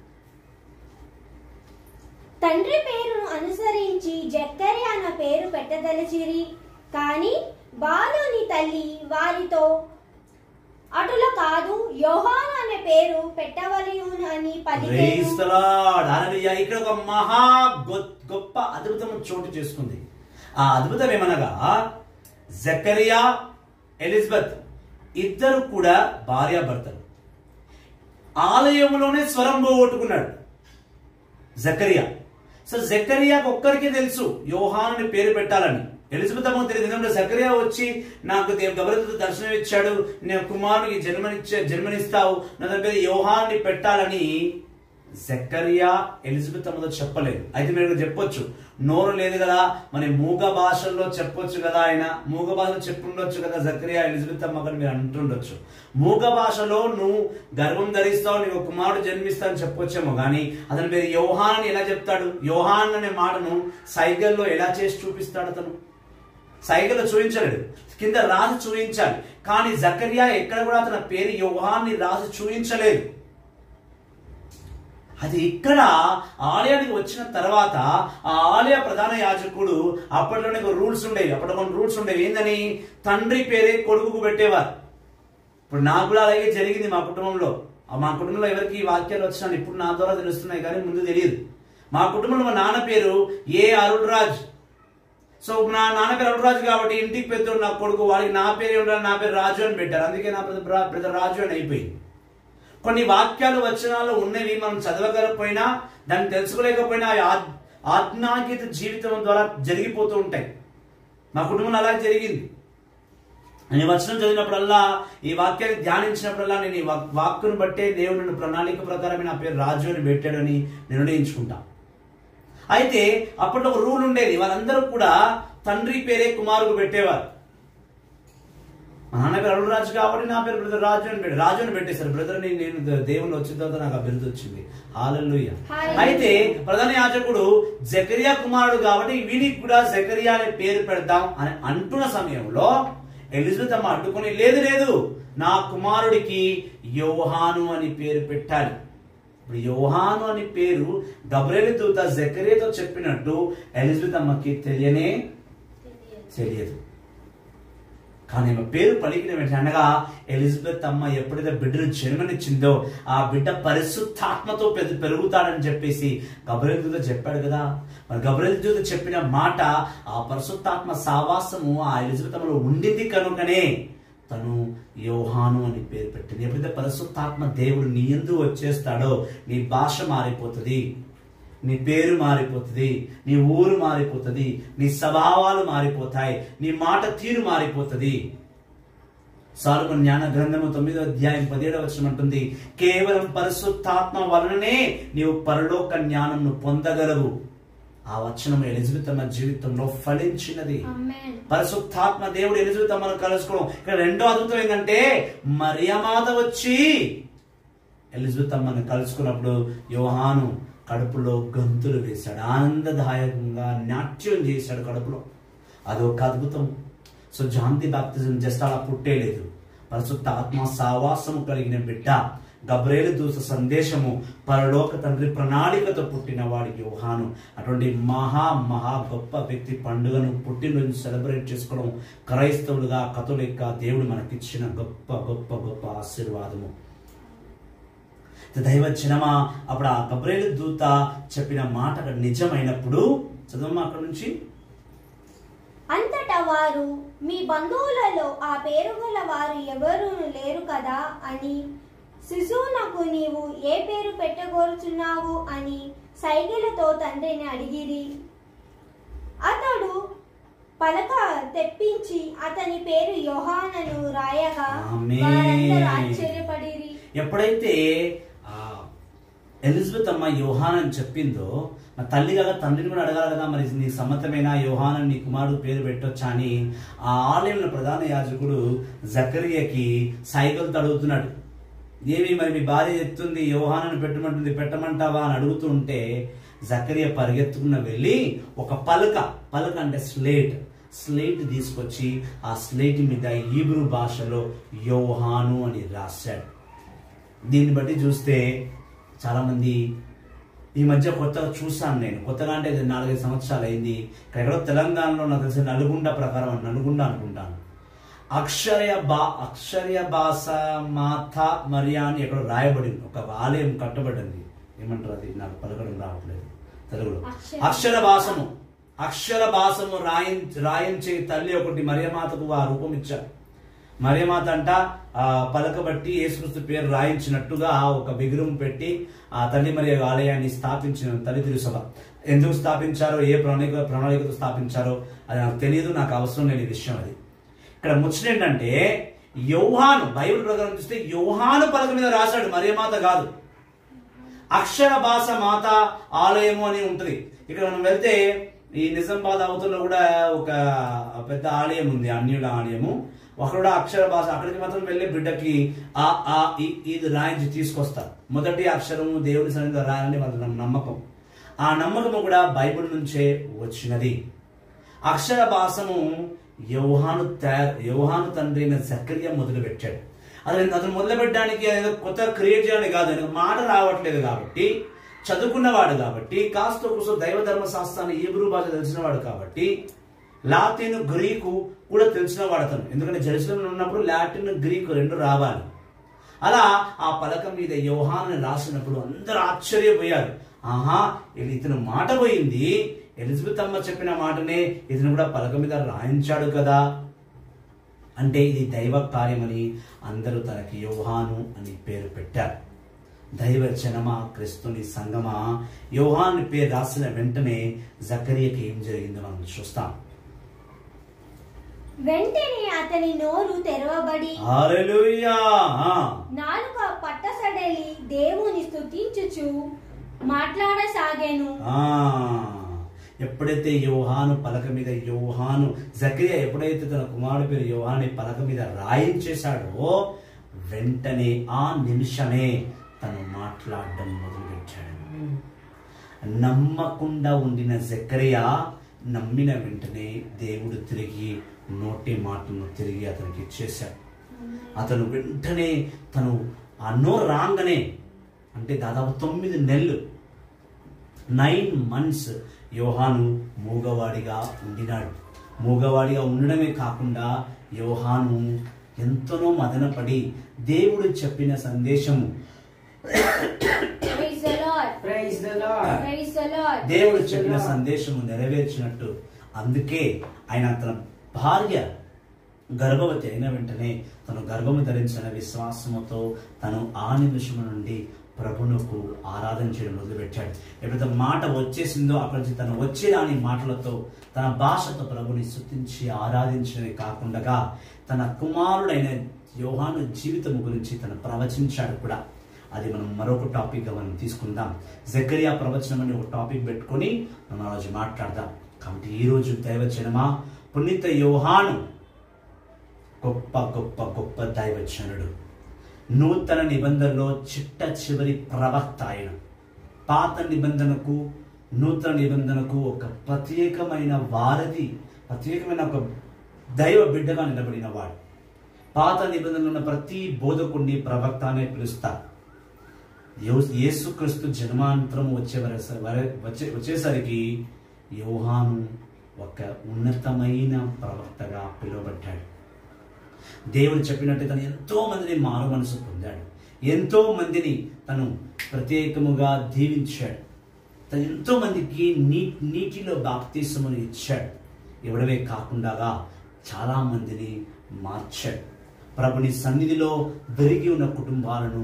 తండ్రి పేరును అనుసరించి జక్కరి అన్న పేరు పెట్టదలచిరి కానీ బాలుని తల్లి వారితో అటుల కాదు యోహాను అనే పేరు పెట్టవలయును అని Praise పలికేను the Lord. Hallelujah. ఇక్కడ ఒక మహా గొ- గొప్ప అద్భుతం చోటు చేసుకుంది ఆ అద్భుతం ఏమనగా జకరియా ఎలిజబెత్ ఇద్దరు కూడా భార్యాభర్తలు ఆలయంలోనే స్వరం పోగొట్టుకున్నాడు జకరియా సో జకరియాకు ఒక్కరికి తెలుసు యోహాన్ అని పేరు పెట్టాలని ఎలిజబెత్ అమ్మకు తెలియదు ఎందుకంటే జకరియా వచ్చి నాకు దేవ్ గబరతో దర్శనం ఇచ్చాడు నేను కుమారునికి జన్మనిచ్చే జన్మనిస్తావు నా దాని పేరు యోహాన్ అని పెట్టాలని జకరియా ఎలిజబెత్ అమ్మతో చెప్పలేదు అయితే మీరు ఇక్కడ చెప్పొచ్చు నోరు లేదు కదా మరి మూగ భాషల్లో చెప్పొచ్చు కదా ఆయన మూగ భాషలో చెప్పుండొచ్చు కదా జకరియా ఎలిజబెత్ అమ్మ అని మీరు అంటుండొచ్చు మూగ భాషలో నువ్వు గర్భం ధరిస్తావు నీకు కుమారుడు జన్మిస్తా అని చెప్పొచ్చేమో కానీ అతని పేరు యోహాన్ అని ఎలా చెప్తాడు యోహాన్ అనే మాటను సైగల్లో ఎలా చేసి చూపిస్తాడు అతను సైగల్లో చూపించలేడు కింద రాసి చూపించాలి కానీ జకరియా ఎక్కడ కూడా అతని పేరు యోహాన్ని రాసి చూపించలేదు అది ఇక్కడ ఆలయానికి వచ్చిన తర్వాత ఆ ఆలయ ప్రధాన యాజకుడు అప్పట్లోనే ఒక రూల్స్ ఉండేవి అప్పట్లో కొన్ని రూల్స్ ఉండేవి ఏందని తండ్రి పేరే కొడుకుకు పెట్టేవారు ఇప్పుడు నాకు కూడా అలాగే జరిగింది మా కుటుంబంలో ఆ మా కుటుంబంలో ఎవరికి ఈ వాక్యాలు వచ్చినా ఇప్పుడు నా ద్వారా తెలుస్తున్నాయి కానీ ముందు తెలియదు మా కుటుంబంలో మా నాన్న పేరు ఏ అరుణ్ రాజ్ సో నా నాన్న పేరు అరుణరాజు కాబట్టి ఇంటికి పెద్దోడు నా కొడుకు వాడికి నా పేరు ఉండాలి నా పేరు రాజు అని పెట్టారు అందుకే నా బ్రదర్ రాజు అని అయిపోయింది కొన్ని వాక్యాలు వచనాలు ఉన్నవి మనం చదవగలకపోయినా దాన్ని తెలుసుకోలేకపోయినా అవి ఆద్- ఆజ్ఞాకిత జీవితం ద్వారా జరిగిపోతూ ఉంటాయి మా కుటుంబంలో అలా జరిగింది నేను ఈ వచనం చదివినప్పుడల్లా ఈ వాక్యాన్ని ధ్యానించినప్పుడల్లా నేను ఈ వాక్- వాక్కును బట్టే దేవుడు నన్ను ప్రణాళిక ప్రకారమే నా పేరు రాజు అని పెట్టాడని నిర్ణయించుకుంటా అయితే అప్పట్లో ఒక రూల్ ఉండేది వాళ్ళందరూ కూడా తండ్రి పేరే కుమారుకు పెట్టేవారు మా నాన్న పేరు అరుణరాజు కాబట్టి నా పేరు బ్రదర్ రాజు అని పెట్టి రాజు అని పెట్టేశారు బ్రదర్ అని నేను దేవుని వచ్చిన తర్వాత నాకు ఆ బిరుదు వచ్చింది హాలెలూయా హల్లెలూయా. అయితే ప్రధాన యాజకుడు జకరియా కుమారుడు కాబట్టి వీనికి కూడా జకరియా అనే పేరు పెడదాం అని అంటున్న సమయంలో ఎలిజబెత్ అమ్మ అడ్డుకొని లేదు లేదు నా కుమారుడికి యోహాను అని పేరు పెట్టాలి ఇప్పుడు యోహాను అని పేరు గబ్రేలు దూత జకరియతో చెప్పినట్టు ఎలిజబెత్ అమ్మకి తెలియనే తెలియదు కానీ ఆమె పేరు పలికిన వెంటనే అనగా ఎలిజబెత్ అమ్మ ఎప్పుడైతే బిడ్డను జన్మనిచ్చిందో ఆ బిడ్డ పరిశుద్ధాత్మతో పెద్ద పెరుగుతాడని చెప్పేసి గబరేల్ దూత చెప్పాడు కదా మరి గబరేల్ దూత చెప్పిన మాట ఆ పరిశుద్ధాత్మ సావాసము ఆ ఎలిజబెత్ అమ్మలో ఉండింది కనుకనే తను యోహాను అని పేరు పెట్టింది ఎప్పుడైతే పరిశుద్ధాత్మ దేవుడు నీ ఎందు వచ్చేస్తాడో నీ భాష మారిపోతుంది నీ పేరు మారిపోతుంది నీ ఊరు మారిపోతుంది నీ స్వభావాలు మారిపోతాయి నీ మాట తీరు మారిపోతుంది సాలుమ జ్ఞాన గ్రంథము తొమ్మిదో అధ్యాయం పదిహేడవ వచనం అంటుంది కేవలం పరిశుద్ధాత్మ వలననే నీవు పరలోక జ్ఞానంను పొందగలవు ఆ వచనం ఎలిజబెత్ అమ్మ జీవితంలో ఫలించినది Amen. పరిశుద్ధాత్మ దేవుడు ఎలిజబెత్ అమ్మను కలుసుకోవడం ఇక్కడ రెండో అద్భుతం ఏంటంటే మరియమాత వచ్చి ఎలిజబెత్ అమ్మని కలుసుకున్నప్పుడు యోహాను కడుపులో గంతులు వేశాడు ఆనందదాయకంగా నాట్యం చేశాడు కడుపులో అదొక అద్భుతం సో జాంతి బాప్తిజం జస్ట్ అలా పుట్టేలేదు పరిశుద్ధ ఆత్మ సావాసము కలిగిన బిడ్డ గబ్రేలు దూత సందేశము పరలోక తండ్రి ప్రణాళికతో పుట్టిన వాడికి యోహాను అటువంటి మహా మహా గొప్ప వ్యక్తి పండుగను పుట్టినరోజు సెలబ్రేట్ చేసుకోవడం క్రైస్తవులుగా కథోలిక దేవుడు మనకిచ్చిన గొప్ప గొప్ప గొప్ప ఆశీర్వాదము దైవ జనమా అప్పుడు ఆ గబ్రేలు దూత చెప్పిన మాట అక్కడ నిజమైనప్పుడు చదవమ్మా అక్కడ నుంచి అంతటా వారు మీ బంధువులలో ఆ పేరు గల వారు ఎవరు లేరు కదా అని శిశువునకు నీవు ఏ పేరు పెట్టగోరుచున్నావు అని సైగలతో తండ్రిని అడిగిరి అతడు పలక తెప్పించి అతని పేరు యోహానను రాయగా ఆమేన్. వారందరూ ఆశ్చర్యపడిరి ఎప్పుడైతే ఆ ఎలిజబెత్ అమ్మ యోహాన్ అని చెప్పిందో నా తల్లి కదా తండ్రిని కూడా అడగాలి కదా మరి నీ సమ్మతమైన యోహాన్ అని నీ కుమారుడు పేరు పెట్టొచ్చా అని ఆ ఆలయంలో ప్రధాన యాజకుడు జకరియకి సైకిల్ తడుగుతున్నాడు ఏమి మరి మీ భార్య చెప్తుంది యోహానని పెట్టమంటుంది పెట్టమంటావా అని అడుగుతుంటే జకరియ పరిగెత్తుకున్న వెళ్ళి ఒక పలక పలక అంటే స్లేట్ స్లేట్ తీసుకొచ్చి ఆ స్లేట్ మీద ఈబ్రూ భాషలో యోహాను అని రాశాడు దీన్ని బట్టి చూస్తే చాలా మంది ఈ మధ్య కొత్తగా చూసాను నేను కొత్తగా అంటే ఇది నాలుగైదు సంవత్సరాలు అయింది ఇక్కడ ఎక్కడో తెలంగాణలో నాకు తెలిసి నల్గొండ ప్రకారం నల్గొండ అనుకుంటాను అక్షరయ బా అక్షరయ భాష మాత మరియా అని ఎక్కడో రాయబడింది ఒక ఆలయం కట్టబడింది ఏమంటారు అది నాకు పలకడం రావట్లేదు తెలుగులో అక్షర- అక్షర భాషము అక్షర భాషము రాయి రాయించే తల్లి ఒకటి మరియమాతకు ఆ రూపం ఇచ్చారు మరియమాత అంట ఆ పలకబట్టి యేసుక్రీస్తు పేరు రాయించినట్టుగా ఒక విగ్రహం పెట్టి ఆ తల్లి మరి ఆలయాన్ని స్థాపించిన తల్లి తిరుసభ ఎందుకు స్థాపించారో ఏ ప్రణాళిక ప్రణాళికతో స్థాపించారో అది నాకు తెలియదు నాకు అవసరం లేని విషయం అది ఇక్కడ ముచ్చట ఏంటంటే యోహాను బైబిల్ ప్రకారం చూస్తే యోహాను పలక మీద రాశాడు మరియమాత కాదు అక్షర భాష మాత ఆలయము అని ఉంటుంది ఇక్కడ మనం వెళ్తే ఈ నిజామాబాద్ అవతల్లో కూడా ఒక పెద్ద ఆలయం ఉంది అన్యుల ఆలయము అక్కడ కూడా అక్షర భాష అక్కడికి మాత్రం వెళ్ళే బిడ్డకి ఆ ఆ ఈ ఇది రాయించి తీసుకొస్తారు మొదటి అక్షరము దేవుని సన్నిధిలో రాయాలని వాళ్ళ నమ్మ- నమ్మకం ఆ నమ్మకము కూడా బైబిల్ నుంచే వచ్చినది అక్షర భాషము యోహాను తయారు యోహాను తండ్రి అయిన జకర్య మొదలు పెట్టాడు అతను అతను మొదలు పెట్టడానికి ఏదో కొత్త క్రియేట్ చేయాలని కాదు ఆయనకు మాట రావట్లేదు కాబట్టి చదువుకున్నవాడు కాబట్టి కాస్త కూసో దైవ ధర్మ శాస్త్రాన్ని ఈబ్రూ భాష తెలిసినవాడు కాబట్టి లాటిన్ గ్రీకు కూడా తెలిసినవాడు అతను ఎందుకంటే జెరూసలంలో ఉన్నప్పుడు లాటిన్ గ్రీకు రెండు రావాలి అలా ఆ పలకం మీద యోహాను రాసినప్పుడు అందరూ ఆశ్చర్యపోయారు ఆహా ఇది ఇతను మాట పోయింది ఎలిజబెత్ అమ్మ చెప్పిన మాటనే ఇతను కూడా పలక మీద రాయించాడు కదా అంటే ఇది దైవ కార్యమని అందరూ తనకి యోహాను అని పేరు పెట్టారు దైవ జనమా క్రిస్తుని సంగమా యోహాను పేరు రాసిన వెంటనే జకరియకి ఏం జరిగిందో మనం చూస్తాం వెంటనే అతని నోరు తెరవబడి హల్లెలూయా ఆ. నాలుక పట్టసడలి దేవుని స్తుతించుచు మాట్లాడసాగాను ఆ ఎప్పుడైతే యోహాను పలక మీద యోహాను జకరియా ఎప్పుడైతే తన కుమారుడి పేరు యోహాని పలక మీద రాయించేశాడో వెంటనే ఆ నిమిషమే తను మాట్లాడడం మొదలుపెట్టాడు నమ్మకుండా ఉండిన జకరియా నమ్మిన వెంటనే దేవుడు తిరిగి నోటి మాటను తిరిగి అతనికి ఇచ్చేశాడు అతను వెంటనే తను అన్నో రాగానే అంటే దాదాపు తొమ్మిది నెలలు నైన్ మంత్స్ యోహాను మూగవాడిగా ఉండినాడు మూగవాడిగా ఉండడమే కాకుండా యోహాను ఎంతనో మదనపడి దేవుడు చెప్పిన సందేశము Praise the Lord. Praise the Lord Praise the Lord. దేవుడు చెప్పిన సందేశము నెరవేర్చినట్టు అందుకే ఆయన తన భార్య గర్భవతి అయిన వెంటనే తను గర్భము ధరించిన విశ్వాసముతో తను ఆ నిమిషము నుండి ప్రభునకు ఆరాధన చేయడం మొదలుపెట్టాడు ఎప్పుడైతే మాట వచ్చేసిందో అక్కడి నుంచి తను వచ్చేదాని మాటలతో తన భాషతో ప్రభుని స్తుతించి ఆరాధించడమే కాకుండా తన కుమారుడైన యోహాను జీవితం గురించి తను ప్రవచించాడు కూడా అది మనం మరొక టాపిక్ గా మనం తీసుకుందాం జకరియా ప్రవచనం అని ఒక టాపిక్ పెట్టుకొని మనం ఆ రోజు మాట్లాడదాం కాబట్టి ఈ రోజు దైవచనమా పునీత యోహాను గొప్ప గొప్ప గొప్ప దైవచనుడు నూతన నిబంధనలో చిట్ట చివరి ప్రవక్త ఆయన పాత నిబంధనకు నూతన నిబంధనకు ఒక ప్రత్యేకమైన వారధి ప్రత్యేకమైన ఒక దైవ బిడ్డగా నిలబడిన వాడు పాత నిబంధనలో ఉన్న ప్రతి బోధకుడిని ప్రవక్త అనే పిలుస్తారు యో- యేసుక్రీస్తు జన్మాంతరం వచ్చే వరస- వర- వచ్చే వచ్చేసరికి యోహాను ఒక ఉన్నతమైన ప్రవక్తగా పిలువబడ్డాడు దేవుడు చెప్పినట్టు తను ఎంతో మందిని మారు మనసు పొందాడు ఎంతో మందిని తను ప్రత్యేకముగా దీవించాడు తను ఎంతో మందికి నీ నీటిలో బాప్తీసమును ఇచ్చాడు ఇవ్వడమే కాకుండా చాలా మందిని మార్చాడు ప్రభుని సన్నిధిలో పెరిగి ఉన్న కుటుంబాలను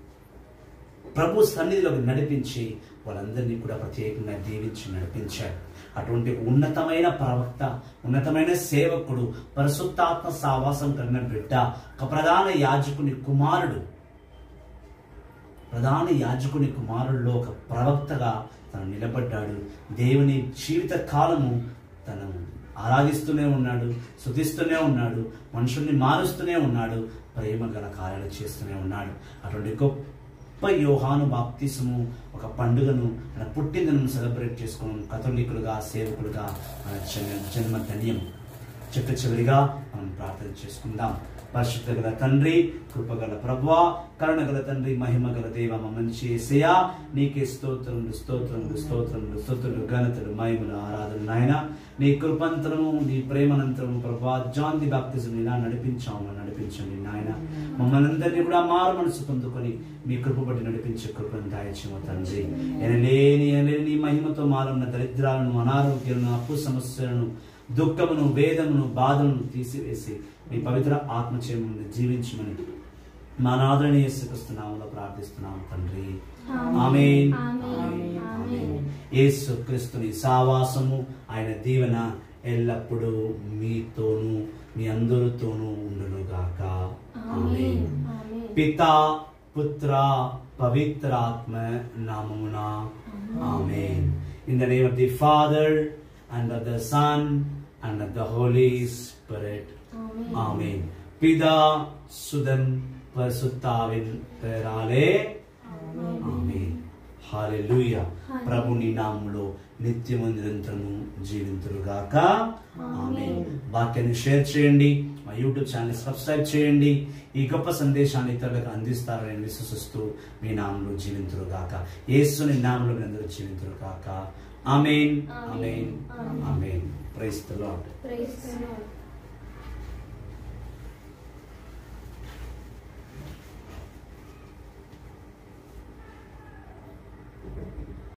ప్రభు సన్నిధిలోకి నడిపించి వాళ్ళందరినీ కూడా ప్రత్యేకంగా దీవించి నడిపించాడు అటువంటి ఉన్నతమైన ప్రవక్త ఉన్నతమైన సేవకుడు పరిశుద్ధాత్మ సావాసం కలిగిన బిడ్డ ఒక ప్రధాన యాజకుని కుమారుడు ప్రధాన యాజకుని కుమారుల్లో ఒక ప్రవక్తగా తను నిలబడ్డాడు దేవుని జీవిత కాలము తను ఆరాధిస్తూనే ఉన్నాడు శుద్ధిస్తూనే ఉన్నాడు మనుషుల్ని మారుస్తూనే ఉన్నాడు ప్రేమ గల కార్యాలు చేస్తూనే ఉన్నాడు అటువంటి గొప్ప యోహాను బాప్తిసము ఒక పండుగను మన పుట్టినను సెలబ్రేట్ చేసుకున్నాం కథోలికులుగా సేవకులుగా మన జన్మ జన్మ ధన్యం చిట్ట చివరిగా మనం ప్రార్థన చేసుకుందాం పరిశుద్ధ గల తండ్రి కృపగల ప్రభా కరుణ గల తండ్రి మహిమ గల దేవ మమ్మల్ని చేసేయా నీకే స్తోత్రములు స్తోత్రములు స్తోత్రములు స్తోత్రులు ఘనతలు మహిమలు ఆరాధన నాయన నీ కృపంతరము నీ ప్రేమనంతరము ప్రభా జాన్ ది బాప్తిజం ఇలా నడిపించాము నడిపించండి నాయన మమ్మల్ని అందరినీ కూడా మారు మనసు పొందుకొని మీ కృప బట్టి నడిపించే కృపను దాయచేమో తండ్రి ఎనలేని ఎనలేని నీ మహిమతో మారున్న దరిద్రాలను అనారోగ్యాలను అప్పు సమస్యలను దుఃఖమును వేదమును బాధలను తీసివేసి మీ పవిత్ర ఆత్మచేయమును జీవించమని మా నాదుని యేసుక్రీస్తునామంలో ప్రార్థిస్తున్నాము తండ్రి ఆమేన్ ఆమేన్ ఆమేన్ యేసు క్రీస్తుని సావాసము ఆయన దీవెన ఎల్లప్పుడూ మీతోనూ మీ అందరితోనూ ఉండునుగాక ఆమేన్ పితా పుత్ర పవిత్రాత్మ నామమున ఆమేన్ in the name of the Father and of the Son and of the Holy Spirit amen పిదా సుదన్ పరిశుద్ధావిన్ పేరాలే ఆమేన్ హల్లెలూయా ప్రభు నీ నామములో నిత్యము నిరంతరము జీవింతురుగాక ఆమేన్ వాక్యాన్ని షేర్ చేయండి మా యూట్యూబ్ ఛానల్ సబ్స్క్రైబ్ చేయండి ఈ గొప్ప సందేశాన్ని ఇతరులకు అందిస్తారని విశ్వసిస్తూ మీ నామంలో జీవింతురుగాక యేసుని నామంలో మీ అందరూ జీవింతురుగాక ఆమేన్ ఆమేన్ ఆమేన్ praise the Lord Praise the Lord.